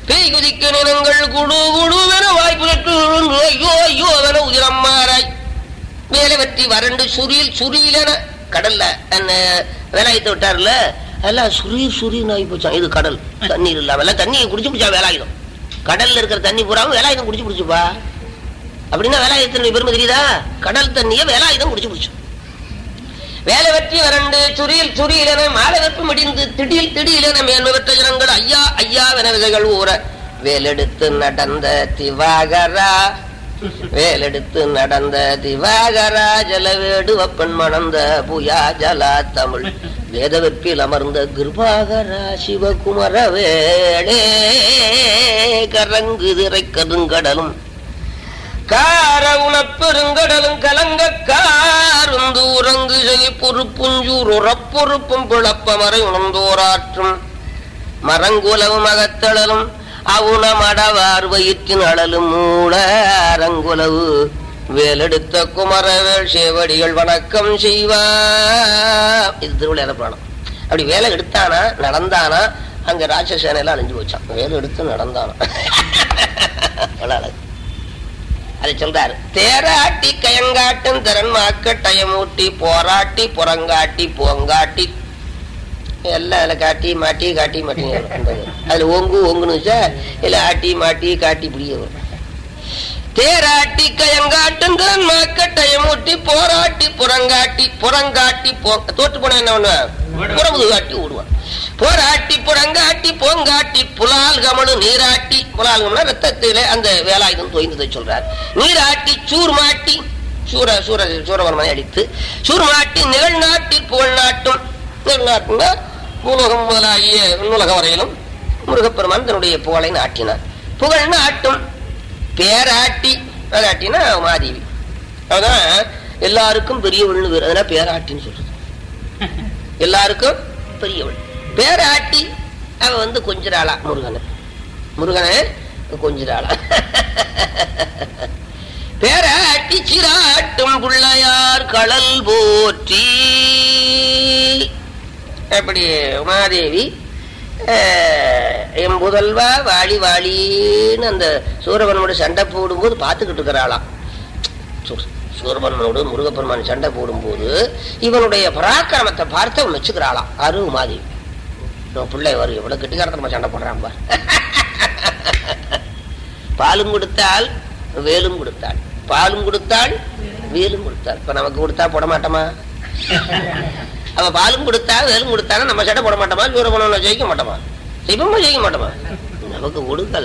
பேய் குதிக்க நிலங்கள் குடு குடுவென வாய்ப்பு ஐயோ ஐயோ என உதிரம் மாறாய் வேலை வெற்றி வறண்டு சுரியில் சுரியிலன கடல்ல அந்த வேலாயுத்த விட்டார்ல எல்லாம் சுரீர் சுரீர் ஆகி போச்சான் இது கடல் தண்ணீர் இல்லாம எல்லாம் தண்ணியை குடிச்சு பிடிச்சா வேலாயுதம் கடல்ல இருக்கிற தண்ணி பூராவும் வேலாயுதம் குடிச்சு பிடிச்சுப்பா அப்படின்னா வேலாயுதத்தினுடைய பெருமை தெரியுதா கடல் தண்ணியை வேலாயுதம் குடிச்சு பிடிச்சு வேலை வெற்றி வறண்டு சுரியில் சுரியிலன மாலை வெப்பு முடிந்து திடீர் திடீரென மேன்மை பெற்ற ஜனங்கள் ஐயா ஐயா என விதைகள் ஊற வேலெடுத்து நடந்த திவாகரா வேலெடுத்து நடந்த திவாகரா ஜலவேடு வப்பன் மணந்த புயா ஜலா தமிழ் வேதவெப்பில் அமர்ந்த கிருபாகரா சிவகுமர வேளே கரங்கு திரை கருங்கடலும் கார உணப்பெருங்கடலும் கலங்க காருந்து உறங்கு செலி பொறுப்புஞ்சூர் உறப்பொறுப்பும் பிளப்பமறை உணர்ந்தோராற்றும் மரங்குலவும் அகத்தளலும் அவுண மடவார் வயிற்றின் அழலும் மூட அரங்குலவு வேலெடுத்த குமரவேள் சேவடிகள் வணக்கம் செய்வா இது திருவிழா புராணம் அப்படி வேலை எடுத்தானா நடந்தானா அங்க ராட்சசேனையெல்லாம் அழிஞ்சு போச்சான் வேலை எடுத்து நடந்தானா அவ்வளவு அழகு அதை சொல்றாரு தேராட்டி கயங்காட்டும் திறன் மாக்கட்டயமூட்டி போராட்டி புறங்காட்டி போங்காட்டி எல்லாம் அதுல காட்டி மாட்டி காட்டி மாட்டி வரும். அதுல ஓங்கு ஓங்குன்னு வச்சா இல்ல ஆட்டி மாட்டி காட்டி பிடிய வரும் தேராட்டி கயங்காட்டும் திறன் மாக்கட்டயமூட்டி போராட்டி புறங்காட்டி புறங்காட்டி போ தோற்று போன என்ன பண்ணுவேன் புறமுது காட்டி ஓடுவான் போராட்டி புறங்காட்டி போங்காட்டி புலால் கமலு நீராட்டி புலால் கமலு ரத்தத்திலே அந்த வேலாயுதம் தோய்ந்ததை சொல்றார் நீராட்டி சூர் மாட்டி சூர சூர சூரவர்மனை அடித்து சூர் மாட்டி நிகழ்நாட்டில் புகழ் நாட்டும் நிகழ்நாட்டுன்னா பூலோகம் முதலாகிய நூலகம் வரையிலும் முருகப்பெருமான் தன்னுடைய புகழை நாட்டினார் புகழ் நாட்டும் பேராட்டி பேராட்டினா மாதேவி அதான் எல்லாருக்கும் பெரியவள்னு பேர் அதனால பேராட்டின்னு சொல்றது எல்லாருக்கும் பெரியவள் பேராட்டி அவ வந்து கொஞ்சிராளா முருகனை முருகனை கொஞ்சிராளா பேராட்டி சிராட்டும் பிள்ளையார் கடல் போற்றி அப்படி உமாதேவி அஹ், என் புதல்வா வாளி வாளின்னு அந்த சூரபன்மனோட சண்டை போடும்போது பார்த்துக்கிட்டு இருக்கிறாளாம் சூ- சூரபன்மனோடு முருகப்பெருமான் சண்டை போடும்போது இவனுடைய பராக்கிரமத்தை பார்த்து அவன் வச்சுக்கிறாளாம் அரு உமாதேவி நம்ம பிள்ளை வரும் எவ்வளவு கெட்டிக்காரத்தனமா சண்டை போடுறான் பார் பாலும் கொடுத்தால் வேலும் கொடுத்தாள் பாலும் கொடுத்தாள் வேலும் கொடுத்தாள் இப்ப நமக்கு கொடுத்தா போட மாட்டோமா அவ பாலும் கொடுத்தா வேலும் கொடுத்தானா நம்ம சட்டை போட மாட்டோமா சூரபணம் ஜெயிக்க மாட்டோமா செய்வோமா ஜெயிக்க மாட்டோமா நமக்கு கொடுக்கல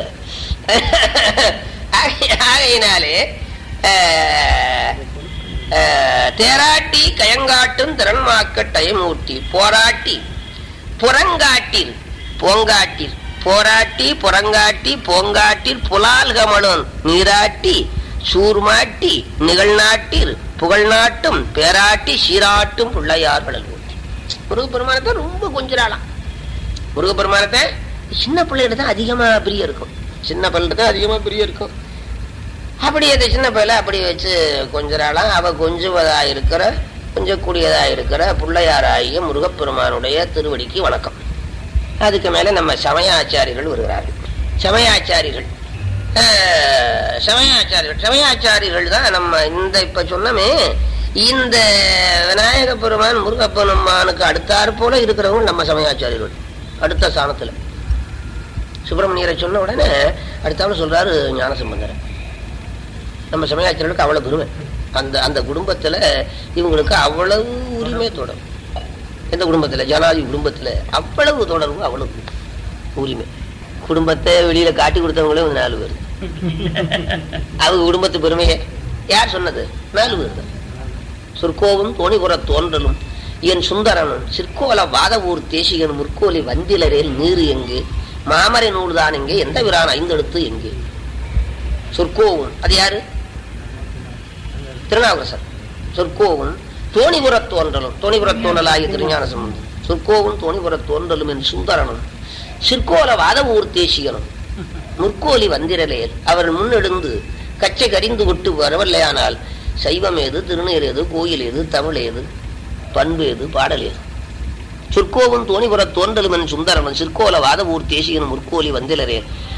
ஆகை- ஆகையினாலே அஹ், அஹ், தேராட்டி கயங்காட்டும் திறன்மாக்கட்டயம் ஊட்டி போராட்டி புறங்காட்டில் போங்காட்டில் போராட்டி புறங்காட்டி போங்காட்டில் புலால் கமலும் நீராட்டி சூர்மாட்டி நிகழ்நாட்டில் புகழ்நாட்டும் பேராட்டி சீராட்டும் பிள்ளையார்கள் ஊட்டி முருகப்பெருமானத்தை ரொம்ப கொஞ்சிராளாம் முருகப்பெருமானத்தை சின்ன பிள்ளைகிட்ட தான் அதிகமா பிரிய இருக்கும் சின்ன பிள்ளைகிட்ட தான் அதிகமா பிரிய இருக்கும் அப்படி அந்த சின்ன பையல அப்படி வச்சு கொஞ்சிராளாம் அவ கொஞ்சுவதா இருக்கிற கொஞ்சக்கூடியதா இருக்கிற பிள்ளையாராகிய முருகப்பெருமானுடைய திருவடிக்கு வணக்கம் அதுக்கு மேல நம்ம சமயாச்சாரிகள் வருகிறார்கள் சமயாச்சாரிகள் அஹ், சமயாச்சாரிகள் சமயாச்சாரிகள் தான் நம்ம இந்த இப்ப சொன்னமே இந்த விநாயக பெருமான் முருகப்பெருமானுக்கு அடுத்தாறு போல இருக்கிறவங்க நம்ம சமயாச்சாரிகள் அடுத்த ஸ்தானத்துல சுப்பிரமணியரை சொன்ன உடனே அடுத்தாப்புல சொல்றாரு ஞானசம்பந்தர் நம்ம சமயாச்சாரியர்களுக்கு அவ்வளவு பெருமை அந்த அந்த குடும்பத்துல இவங்களுக்கு அவ்வளவு உரிமை தொடரும் எந்த குடும்பத்துல ஜனாதி குடும்பத்துல அவ்வளவு தொடர்பு அவ்வளவு உரிமை குடும்பத்தை வெளியில காட்டி கொடுத்தவங்களே ஒரு நாலு பேர் அவங்க குடும்பத்து பெருமையை யார் சொன்னது நாலு பேர் தான் சொற்கோவும் தோணிபுற தோன்றலும் என் சுந்தரனும் சிற்கோல வாதவூர் தேசிகன் முற்கோலி வந்திலரேல் நீரு எங்கே மாமரை நூல்தான் எங்கே எந்த விரான் ஐந்தெடுத்து எங்கே சொற்கோவும் அது யாரு திருநாவுக்கரசர் சொற்கோவும் தோணிபுரத் தோன்றலும் தோணிபுரத் தோன்றலாகிய திருஞான சம்பந்தம் சொற்கோவும் தோணிபுரத் தோன்றலும் என் சுந்தரனும் சிற்கோல வாதவூர் தேசிகனும் முற்கோலி வந்திரலேல் அவர் முன்னெடுந்து கச்சை கரிந்து விட்டு வரவில்லையானால் சைவம் ஏது திருநீர் ஏது கோயில் ஏது தமிழ் ஏது பண்பு ஏது பாடல் ஏது சொற்கோவும் தோணிபுரத் தோன்றலும் என் சுந்தரனும் சிற்கோல வாதவூர் தேசிகனும் முற்கோலி வந்திலரேல்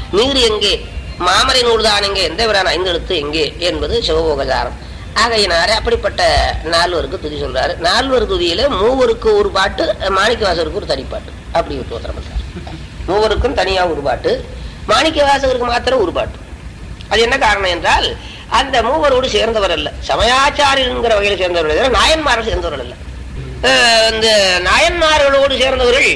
நீர் எங்கே மாமரை நூல்தான் எங்கே எந்த விரான் ஐந்து எழுத்து எங்கே என்பது சிவபோகசாரம் ஆகையினாரே அப்படிப்பட்ட நால்வருக்கு துதி சொல்றாரு நால்வர் துதியில மூவருக்கு ஒரு பாட்டு மாணிக்கவாசகருக்கு ஒரு தனிப்பாட்டு அப்படி ஒரு தோத்திரம் பண்றாரு மூவருக்கும் தனியா ஒரு பாட்டு மாணிக்கவாசகருக்கு மாத்திரம் ஒரு பாட்டு அது என்ன காரணம் என்றால் அந்த மூவரோடு சேர்ந்தவர் அல்ல சமயாச்சாரியங்கிற வகையில் சேர்ந்தவர்கள் இல்லை, நாயன்மாரோடு சேர்ந்தவர்கள் அல்ல அஹ் இந்த நாயன்மார்களோடு சேர்ந்தவர்கள்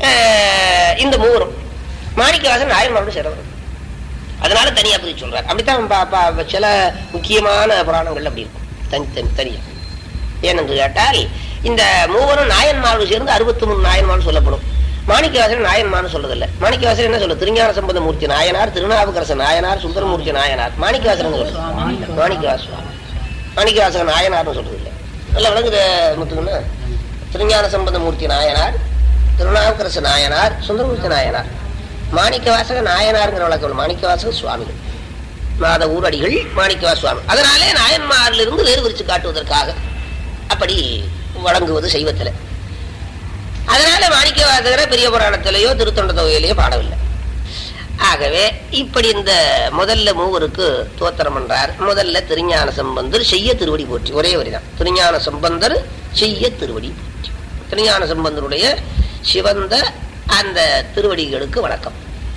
அஹ் இந்த மூவரும் மாணிக்கவாசன் நாயன்மாரோடு சேர்ந்தவர்கள் அதனால தனியா பிரிச்சு சொல்றாரு அப்படித்தான் பா- பா- சில முக்கியமான புராணங்கள் அப்படி இருக்கும் தனி தனி தனியா ஏனென்று கேட்டால் இந்த மூவரும் நாயன்மாரோடு சேர்ந்து அறுபத்தி மூணு நாயன்மான்னு சொல்லப்படும் மாணிக்கவாசன் நாயன்மான்னு சொல்றதில்ல மாணிக்கவாசன் என்ன சொல்ல திருஞான சம்பந்த மூர்த்தி நாயனார் திருநாவுக்கரசர் நாயனார் சுந்தரமூர்த்தி நாயனார் மாணிக்கவாசன் சொல்றது மாணிக்கவாசன் மாணிக்கவாசகன் நாயனார்னு சொல்றது இல்லை நல்லா விளங்குது முத்துக்குன்னா திருஞான சம்பந்த மூர்த்தி நாயனார் திருநாவுக்கரசு நாயனார் சுந்தரமூர்த்தி நாயனார் மாணிக்கவாசக நாயனாருங்கிற வழக்கம் மாணிக்கவாசக சுவாமிகள் மாத ஊரடிகள் மாணிக்கவா சுவாமி அதனாலே நாயன்மாரிலிருந்து வேறு விரிச்சு காட்டுவதற்காக அப்படி வழங்குவது செய்வத்தில் அதனால மாணிக்கவாசகரை பெரிய புராணத்திலேயோ திருத்தொண்ட தொகையிலேயோ பாடவில்லை ஆகவே இப்படி இந்த முதல்ல மூவருக்கு தோத்திரம் பண்றார் முதல்ல திருஞான சம்பந்தர் செய்ய திருவடி போற்றி ஒரே வரிதான் திருஞான சம்பந்தர் செய்ய திருவடி போற்றி திருஞான சம்பந்தருடைய சிவந்த அந்த திருவடிகளுக்கு வணக்கம்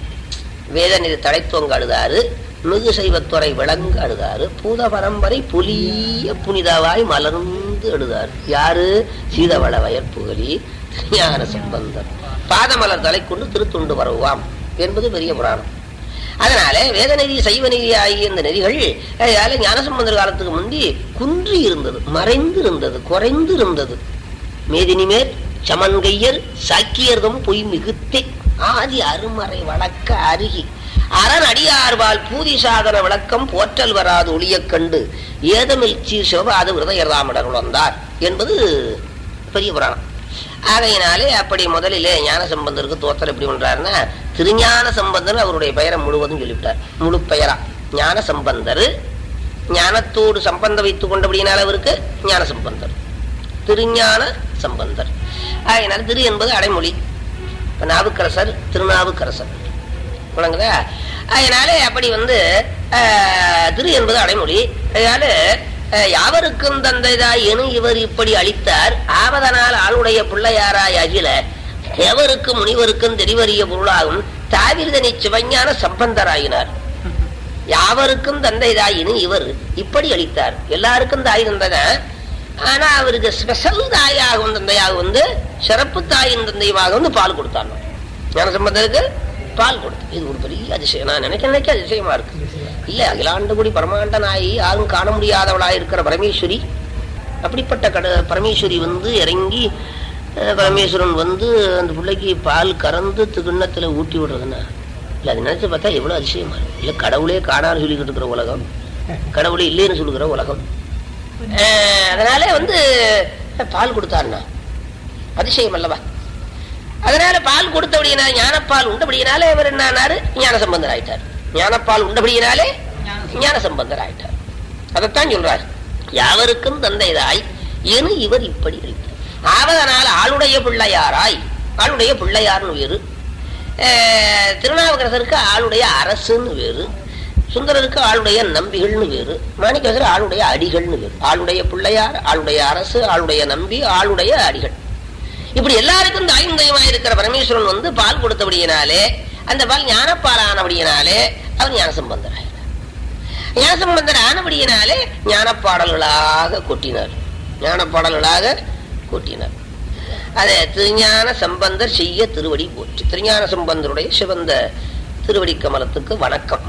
வேதநிதி தழைத்தோங்க அழுதாரு மிகு செய்வத்துறை விளங்கு அழுதாரு பூத பரம்பரை புலிய புனிதவாய் மலர்ந்து அழுதாரு யாரு சீதவள வயற்புகலி ஞான சம்பந்தர் பாதமலர் தலை கொண்டு திருத்துண்டு வரவாம் என்பது பெரிய புராணம் அதனால வேதநெறி சைவ நெறி ஆகிய இந்த நெறிகள் அதனால ஞானசம்பந்தர் காலத்துக்கு முந்தி குன்றி இருந்தது மறைந்து இருந்தது குறைந்து இருந்தது மேதினிமேல் சமன்கையர் சாக்கியர்தம் பொய் மிகுத்தே ஆதி அருமறை வழக்க அருகி அரண் அடியார்வால் பூதி சாதன விளக்கம் போற்றல் வராது ஒளியக் கண்டு ஏதமில் சீர் சிவபாத விரதயர்தாமிடர் வந்தார் என்பது பெரிய புராணம் ஆகையினாலே அப்படி முதலிலே ஞான சம்பந்தருக்கு தோத்தர் எப்படி பண்றாருன்னா திருஞான சம்பந்தர் அவருடைய பெயரை முழுவதும் சொல்லிவிட்டார் முழு பெயரா ஞான சம்பந்தர் ஞானத்தோடு சம்பந்தம் வைத்துக் கொண்டபடியினால் அவருக்கு ஞான சம்பந்தர் திருஞான சம்பந்தர் ஆகையினால் திரு என்பது அடைமொழி இப்ப நாவுக்கரசர் திருநாவுக்கரசர் விளங்குதா அதனாலே அப்படி வந்து ஆஹ், திரு என்பது அடைமொழி அதனால ஆஹ், யாவருக்கும் தந்தைதாய் எனும் இவர் இப்படி அளித்தார் ஆவதனால் ஆளுடைய பிள்ளையாராய் அகில எவருக்கும் முனிவருக்கும் தெரிவறிய பொருளாகும் தாவிரதனி சிவஞான சம்பந்தராயினார் யாவருக்கும் தந்தை தாயின்னு இவர் இப்படி அளித்தார் எல்லாருக்கும் தாய் தந்தைதான் ஆனா அவருக்கு ஸ்பெஷல் தாயாகவும் தந்தையாக வந்து சிறப்பு தாயின் தந்தையுமாக வந்து பால் கொடுத்தாங்க ஞான சம்பந்தருக்கு பால் கொடுத்து இது ஒரு பெரிய அதிசயம் நான் நினைக்க நினைக்க அதிசயமா இருக்கு இல்ல அகிலாண்டகுடி பரமாண்ட நாயி யாரும் காண முடியாதவளாய் இருக்கிற பரமேஸ்வரி அப்படிப்பட்ட கட பரமேஸ்வரி வந்து இறங்கி அஹ், பரமேஸ்வரன் வந்து அந்த பிள்ளைக்கு பால் கறந்து திகுண்ணத்துல ஊட்டி விடுறதுன்னா இல்ல அது நினைச்சு பார்த்தா எவ்வளவு அதிசயமா இருக்கு இல்ல கடவுளே காணான்னு சொல்லிக்கிட்டு இருக்கிற உலகம் கடவுளே இல்லைன்னு சொல்லுகிற உலகம் அஹ், அதனால வந்து பால் கொடுத்தாருன்னா அதிசயம் அல்லவா அதனால பால் கொடுத்தபடியினா ஞானப்பால் உண்டபடியினாலே அவர் என்னாரு ஞான சம்பந்தர் ஆயிட்டார் ஞானப்பால் உண்டபடியினாலே ஞான சம்பந்தர் ஆயிட்டார் அதைத்தான் சொல்றார் யாவருக்கும் தந்தைதாய் என இவர் இப்படி அளித்தார் ஆவதனால் ஆளுடைய பிள்ளையாராய் ஆளுடைய பிள்ளையார்னு வேறு அஹ், திருநாவுக்கரசருக்கு ஆளுடைய அரசுன்னு வேறு சுந்தரருக்கு ஆளுடைய நம்பிகள்னு வேறு மாணிக்கவாசர் ஆளுடைய அடிகள்னு வேறு ஆளுடைய பிள்ளையார் ஆளுடைய அரசு ஆளுடைய நம்பி ஆளுடைய அடிகள் இப்படி எல்லாருக்கும் தாயும் தெய்வமாக இருக்கிற பரமேஸ்வரன் வந்து பால் கொடுத்தபடியினாலே அந்த பால் ஞானப்பால் ஆனபடியினாலே அவர் ஞான சம்பந்தர் ஞான சம்பந்தர் ஆனபடியினாலே ஞானப்பாடல்களாக கொட்டினார் ஞானப்பாடல்களாக கொட்டினார் அதே திருஞான சம்பந்தர் செய்ய திருவடி போற்றி திருஞான சம்பந்தருடைய சிவந்த திருவடி கமலத்துக்கு வணக்கம்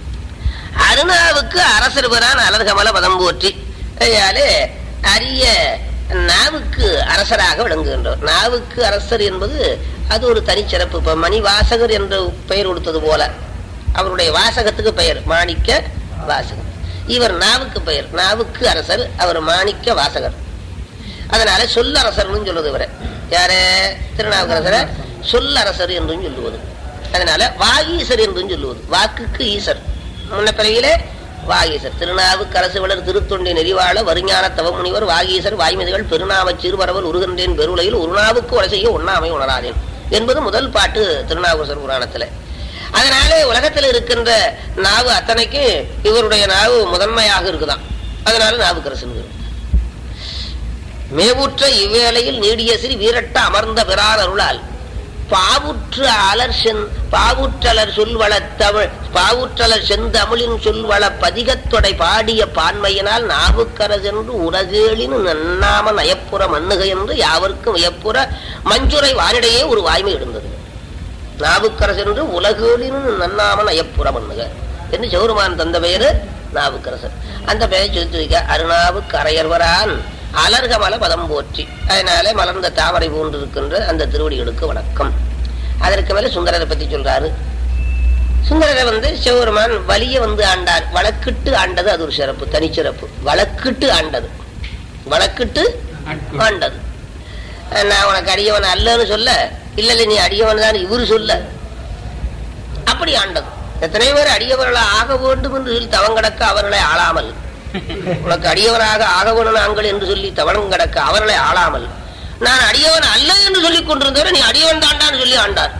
அருணாவுக்கு அரசர் பிரான் அலர்கமல பதம் போற்றி ஐயாலே அரிய நாவுக்கு அரசராக விளங்குகின்றவர் நாவுக்கு அரசர் என்பது அது ஒரு தனிச்சிறப்பு இப்ப மணிவாசகர் என்று பெயர் கொடுத்தது போல அவருடைய வாசகத்துக்கு பெயர் மாணிக்க வாசகர் இவர் நாவுக்கு பெயர் நாவுக்கு அரசர் அவர் மாணிக்க வாசகர் அதனால சொல்லரசர்னு சொல்லுவது இவரை யாரு திருநாவுக்கரசரை சொல்லரசர் என்றும் சொல்லுவது அதனால வாகீசர் என்றும் சொல்லுவது வாக்குக்கு ஈசர் முன்ன பிறவியிலே வாகீசர் திருநாவுக்கரசு வளர் திருத்தொண்டி நெறிவாள வருஞான தவமுனிவர் வாகீசர் வாய்மதிகள் பெருநாமச் சிறுபரவல் உருகின்றேன் பெருளையில் ஒரு நாவுக்கு உரை செய்ய ஒண்ணாமை உணராதேன் என்பது முதல் பாட்டு திருநாவுக்கரசர் புராணத்துல அதனால உலகத்தில் இருக்கின்ற நாவு அத்தனைக்கு இவருடைய நாவு முதன்மையாக இருக்குதாம் அதனால நாவுக்கரசன் மேவுற்ற இவ்வேளையில் நீடிய சிறி வீரட்ட அமர்ந்த பிறார் அருளால் பாவுற்று அலர் சென் பாவுற்றலர் சொல்வள தமிழ் பாவுற்றலர் செந்தமிழின் சொல்வள பதிகத்தொடை பாடிய பான்மையினால் நாவுக்கரசென்று உலகேளின் நன்னாம நயப்புற மண்ணுக என்று யாவர்க்கும் வியப்புற மஞ்சுரை வானிடையே ஒரு வாய்மை இருந்தது நாவுக்கரசென்று உலகேளின் நன்னாம நயப்புற மண்ணுக என்று சௌருமான் தந்த பெயரு நாவுக்கரசர் அந்த பெயரை சொல்லி வைக்க அருணாவுக்கு அரையர்வரான் அலர்கமல பதம் போற்றி அதனால மலர்ந்த தாமரை போன்று இருக்கின்ற அந்த திருவடிகளுக்கு வணக்கம் அதற்கு மேல சுந்தரரை பத்தி சொல்றாரு சுந்தரரை வந்து சிவபெருமான் வலிய வந்து ஆண்டார் வழக்கிட்டு ஆண்டது அது ஒரு சிறப்பு தனிச்சிறப்பு வழக்கிட்டு ஆண்டது வழக்கிட்டு ஆண்டது நான் உனக்கு அடியவன் அல்லன்னு சொல்ல இல்ல இல்ல நீ அடியவன் தான் இவரு சொல்ல அப்படி ஆண்டது எத்தனை பேர் அடியவர்களை ஆக வேண்டும் என்று சொல்லி தவங்கடக்க அவர்களை ஆளாமல் உனக்கு அடியவராக ஆகவன நாங்கள் என்று சொல்லி தவணம் கடக்க அவர்களை ஆளாமல் நான் அடியவன் அல்ல என்று சொல்லிக் கொண்டிருந்தவரை நீ அடியவன் தாண்டான்னு சொல்லி ஆண்டார்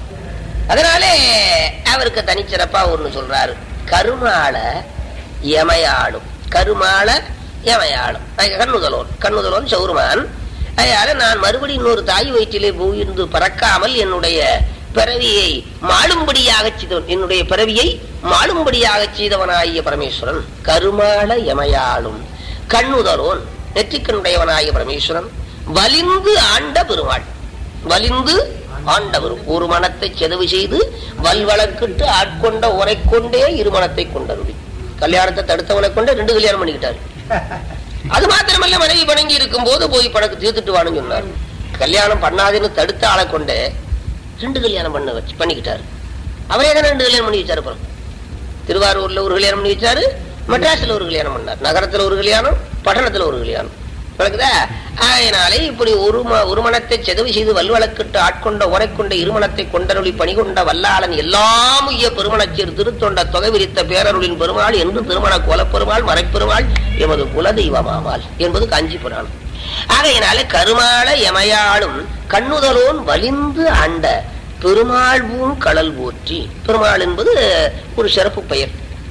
அதனாலே அவருக்கு தனிச்சிறப்பா ஒண்ணு சொல்றாரு கருமாள எமையாடும் கருமாள எமையாடும் கண்ணுதலோன் கண்ணுதலோன் சௌருமான் அதனால நான் மறுபடியும் இன்னொரு தாய் வயிற்றிலே போயிருந்து பறக்காமல் என்னுடைய பிறவியை மாளும்படியாக செய்தவன் என்னுடைய பிறவியை மாளும்படியாக செய்தவனாகிய பரமேஸ்வரன் கருமாள எமையாளும் கண்ணுதலோன் நெற்றிக்கண்ணுடையவனாகிய பரமேஸ்வரன் வலிந்து ஆண்ட பெருமாள் வலிந்து ஆண்டவர் ஒரு மனத்தை செலவு செய்து வல்வழக்கிட்டு ஆட்கொண்ட உரை கொண்டே இருமணத்தை கொண்டருளி கல்யாணத்தை தடுத்தவனை கொண்டு ரெண்டு கல்யாணம் பண்ணிக்கிட்டாரு அது மாத்திரமல்ல மனைவி வணங்கி இருக்கும் போது போய் பணக்கு தீர்த்துட்டு வான்னு சொன்னார் கல்யாணம் பண்ணாதுன்னு தடுத்த ஆளை கொண்டு ரெண்டு கல்யாணம் பண்ண வச்சு பண்ணிக்கிட்டாரு அவரே தான் ரெண்டு கல்யாணம் பண்ணி வச்சாரு அப்புறம் திருவாரூர்ல ஒரு கல்யாணம் பண்ணி வச்சாரு மெட்ராஸ்ல ஒரு கல்யாணம் பண்ணார் நகரத்துல ஒரு கல்யாணம் பட்டணத்துல ஒரு கல்யாணம் விளக்குதா அதனாலே இப்படி ஒரு ம ஒரு மனத்தை செதவு செய்து வல்வழக்கிட்டு ஆட்கொண்ட உரைக்கொண்ட இருமணத்தை கொண்டருளி பணிகொண்ட வல்லாளன் எல்லாம் உய்ய பெருமணச்சீர் திருத்தொண்ட தொகை விரித்த பேரருளின் பெருமாள் என்று திருமண கோலப்பெருமாள் மறைப்பெருமாள் எமது குல தெய்வமாமால் என்பது காஞ்சி புராணம் ஆகையினாலே கருமாள எமையாளும் கண்ணுதலோன் வலிந்து ஆண்ட பெருமாள்வும் கடல் போற்றி பெருமாள் என்பது ஒரு சிறப்பு பெயர்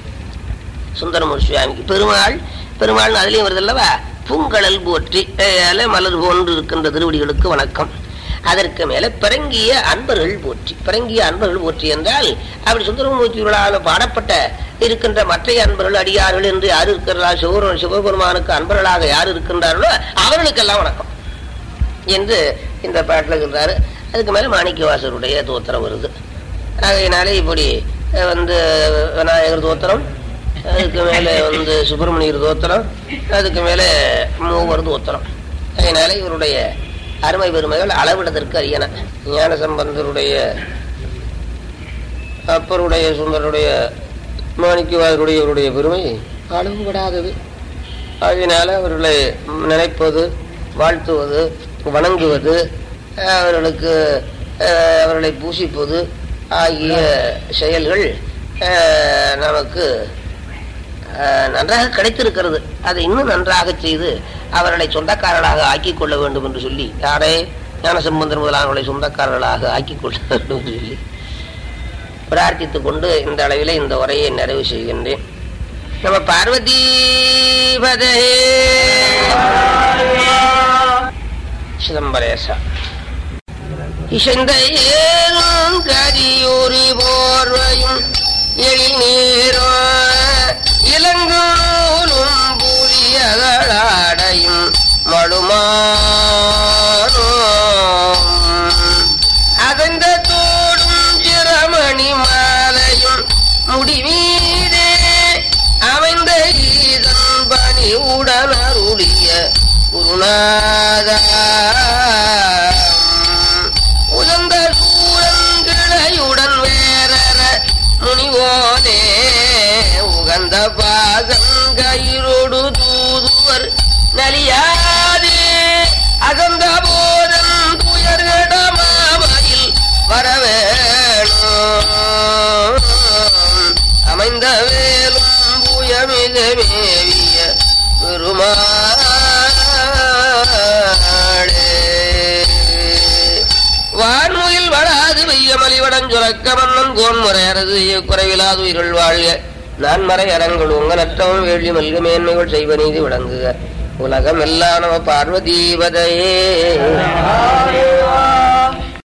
சுந்தரமூர் சுவாமிக்கு பெருமாள் பெருமாள் அதுலயும் வருது அல்லவா பூங்கடல் போற்றி அஹ் மலர் போன்று இருக்கின்ற திருவடிகளுக்கு வணக்கம் அதற்கு மேல பிறங்கிய அன்பர்கள் போற்றி பிறங்கிய அன்பர்கள் போற்றி என்றால் அப்படி சுந்தரமூர்த்திகளால் பாடப்பட்ட இருக்கின்ற மற்ற அன்பர்கள் அடியார்கள் என்று யார் இருக்கிறார்கள் சிவபெருமான் சிவபெருமானுக்கு அன்பர்களாக யார் இருக்கின்றார்களோ அவர்களுக்கெல்லாம் வணக்கம் என்று இந்த பாட்டில் சொல்றாரு அதுக்கு மேல மாணிக்கவாசருடைய தோத்திரம் வருது ஆகையினாலே இப்படி அஹ், வந்து விநாயகர் தோத்திரம் அதுக்கு மேல வந்து சுப்பிரமணியர் தோத்திரம் அதுக்கு மேல மூவர் தோத்திரம் அதனால இவருடைய அருமை பெருமைகள் அளவிடதற்கு அறியன ஞான சம்பந்தருடைய அப்பருடைய சுந்தருடைய மாணிக்கவாசருடைய இவருடைய பெருமை அளவுபடாதது அதனால அவர்களை நினைப்பது வாழ்த்துவது வணங்குவது அவர்களுக்கு அஹ், அவர்களை பூசிப்பது ஆகிய செயல்கள் அஹ், நமக்கு அஹ், நன்றாக கிடைத்திருக்கிறது அதை இன்னும் நன்றாக செய்து அவர்களை சொந்தக்காரர்களாக ஆக்கிக் கொள்ள வேண்டும் என்று சொல்லி யாரே ஞானசம்பந்தர் முதலானவர்களை சொந்தக்காரர்களாக ஆக்கிக் கொள்ள வேண்டும் என்று சொல்லி பிரார்த்தித்துக் கொண்டு இந்த அளவிலே இந்த உரையை நிறைவு செய்கின்றேன் நம்ம பார்வதி பதே சிதம்பரேசா இசைந்த ஏனும் கரியூரி போர்வையும் எழிநீரோ இளங்கூலும் புரியகளாடையும் மடுமானோ அதந்த தோடும் சிரமணி மாலையும் முடிவீரே அமைந்த ஈதன் பணி உடனருளிய குருநாதா உதந்த சூழங்கிளையுடன் வேறற முனிவோனே உகந்த பாதங்கயிரோடு தூதுவர் நலியாதே அகந்த போதன் துயர்கடமாமையில் வரவேணும் அமைந்த வேலும் புயமிக மேவிய பெருமாளே வான்முகில் வளாக மாது வெய்ய மலிவடன் சுரக்க மன்னன் கோன் முறையரது குறைவிலாது உயிர்கள் வாழ்க நான் மறை அரங்கள் உங்க நற்றவும் வேள்வி மல்க மேன்மைகள் செய்வ நீதி விளங்குக உலகம் எல்லாம் நம பார்வதீபதையே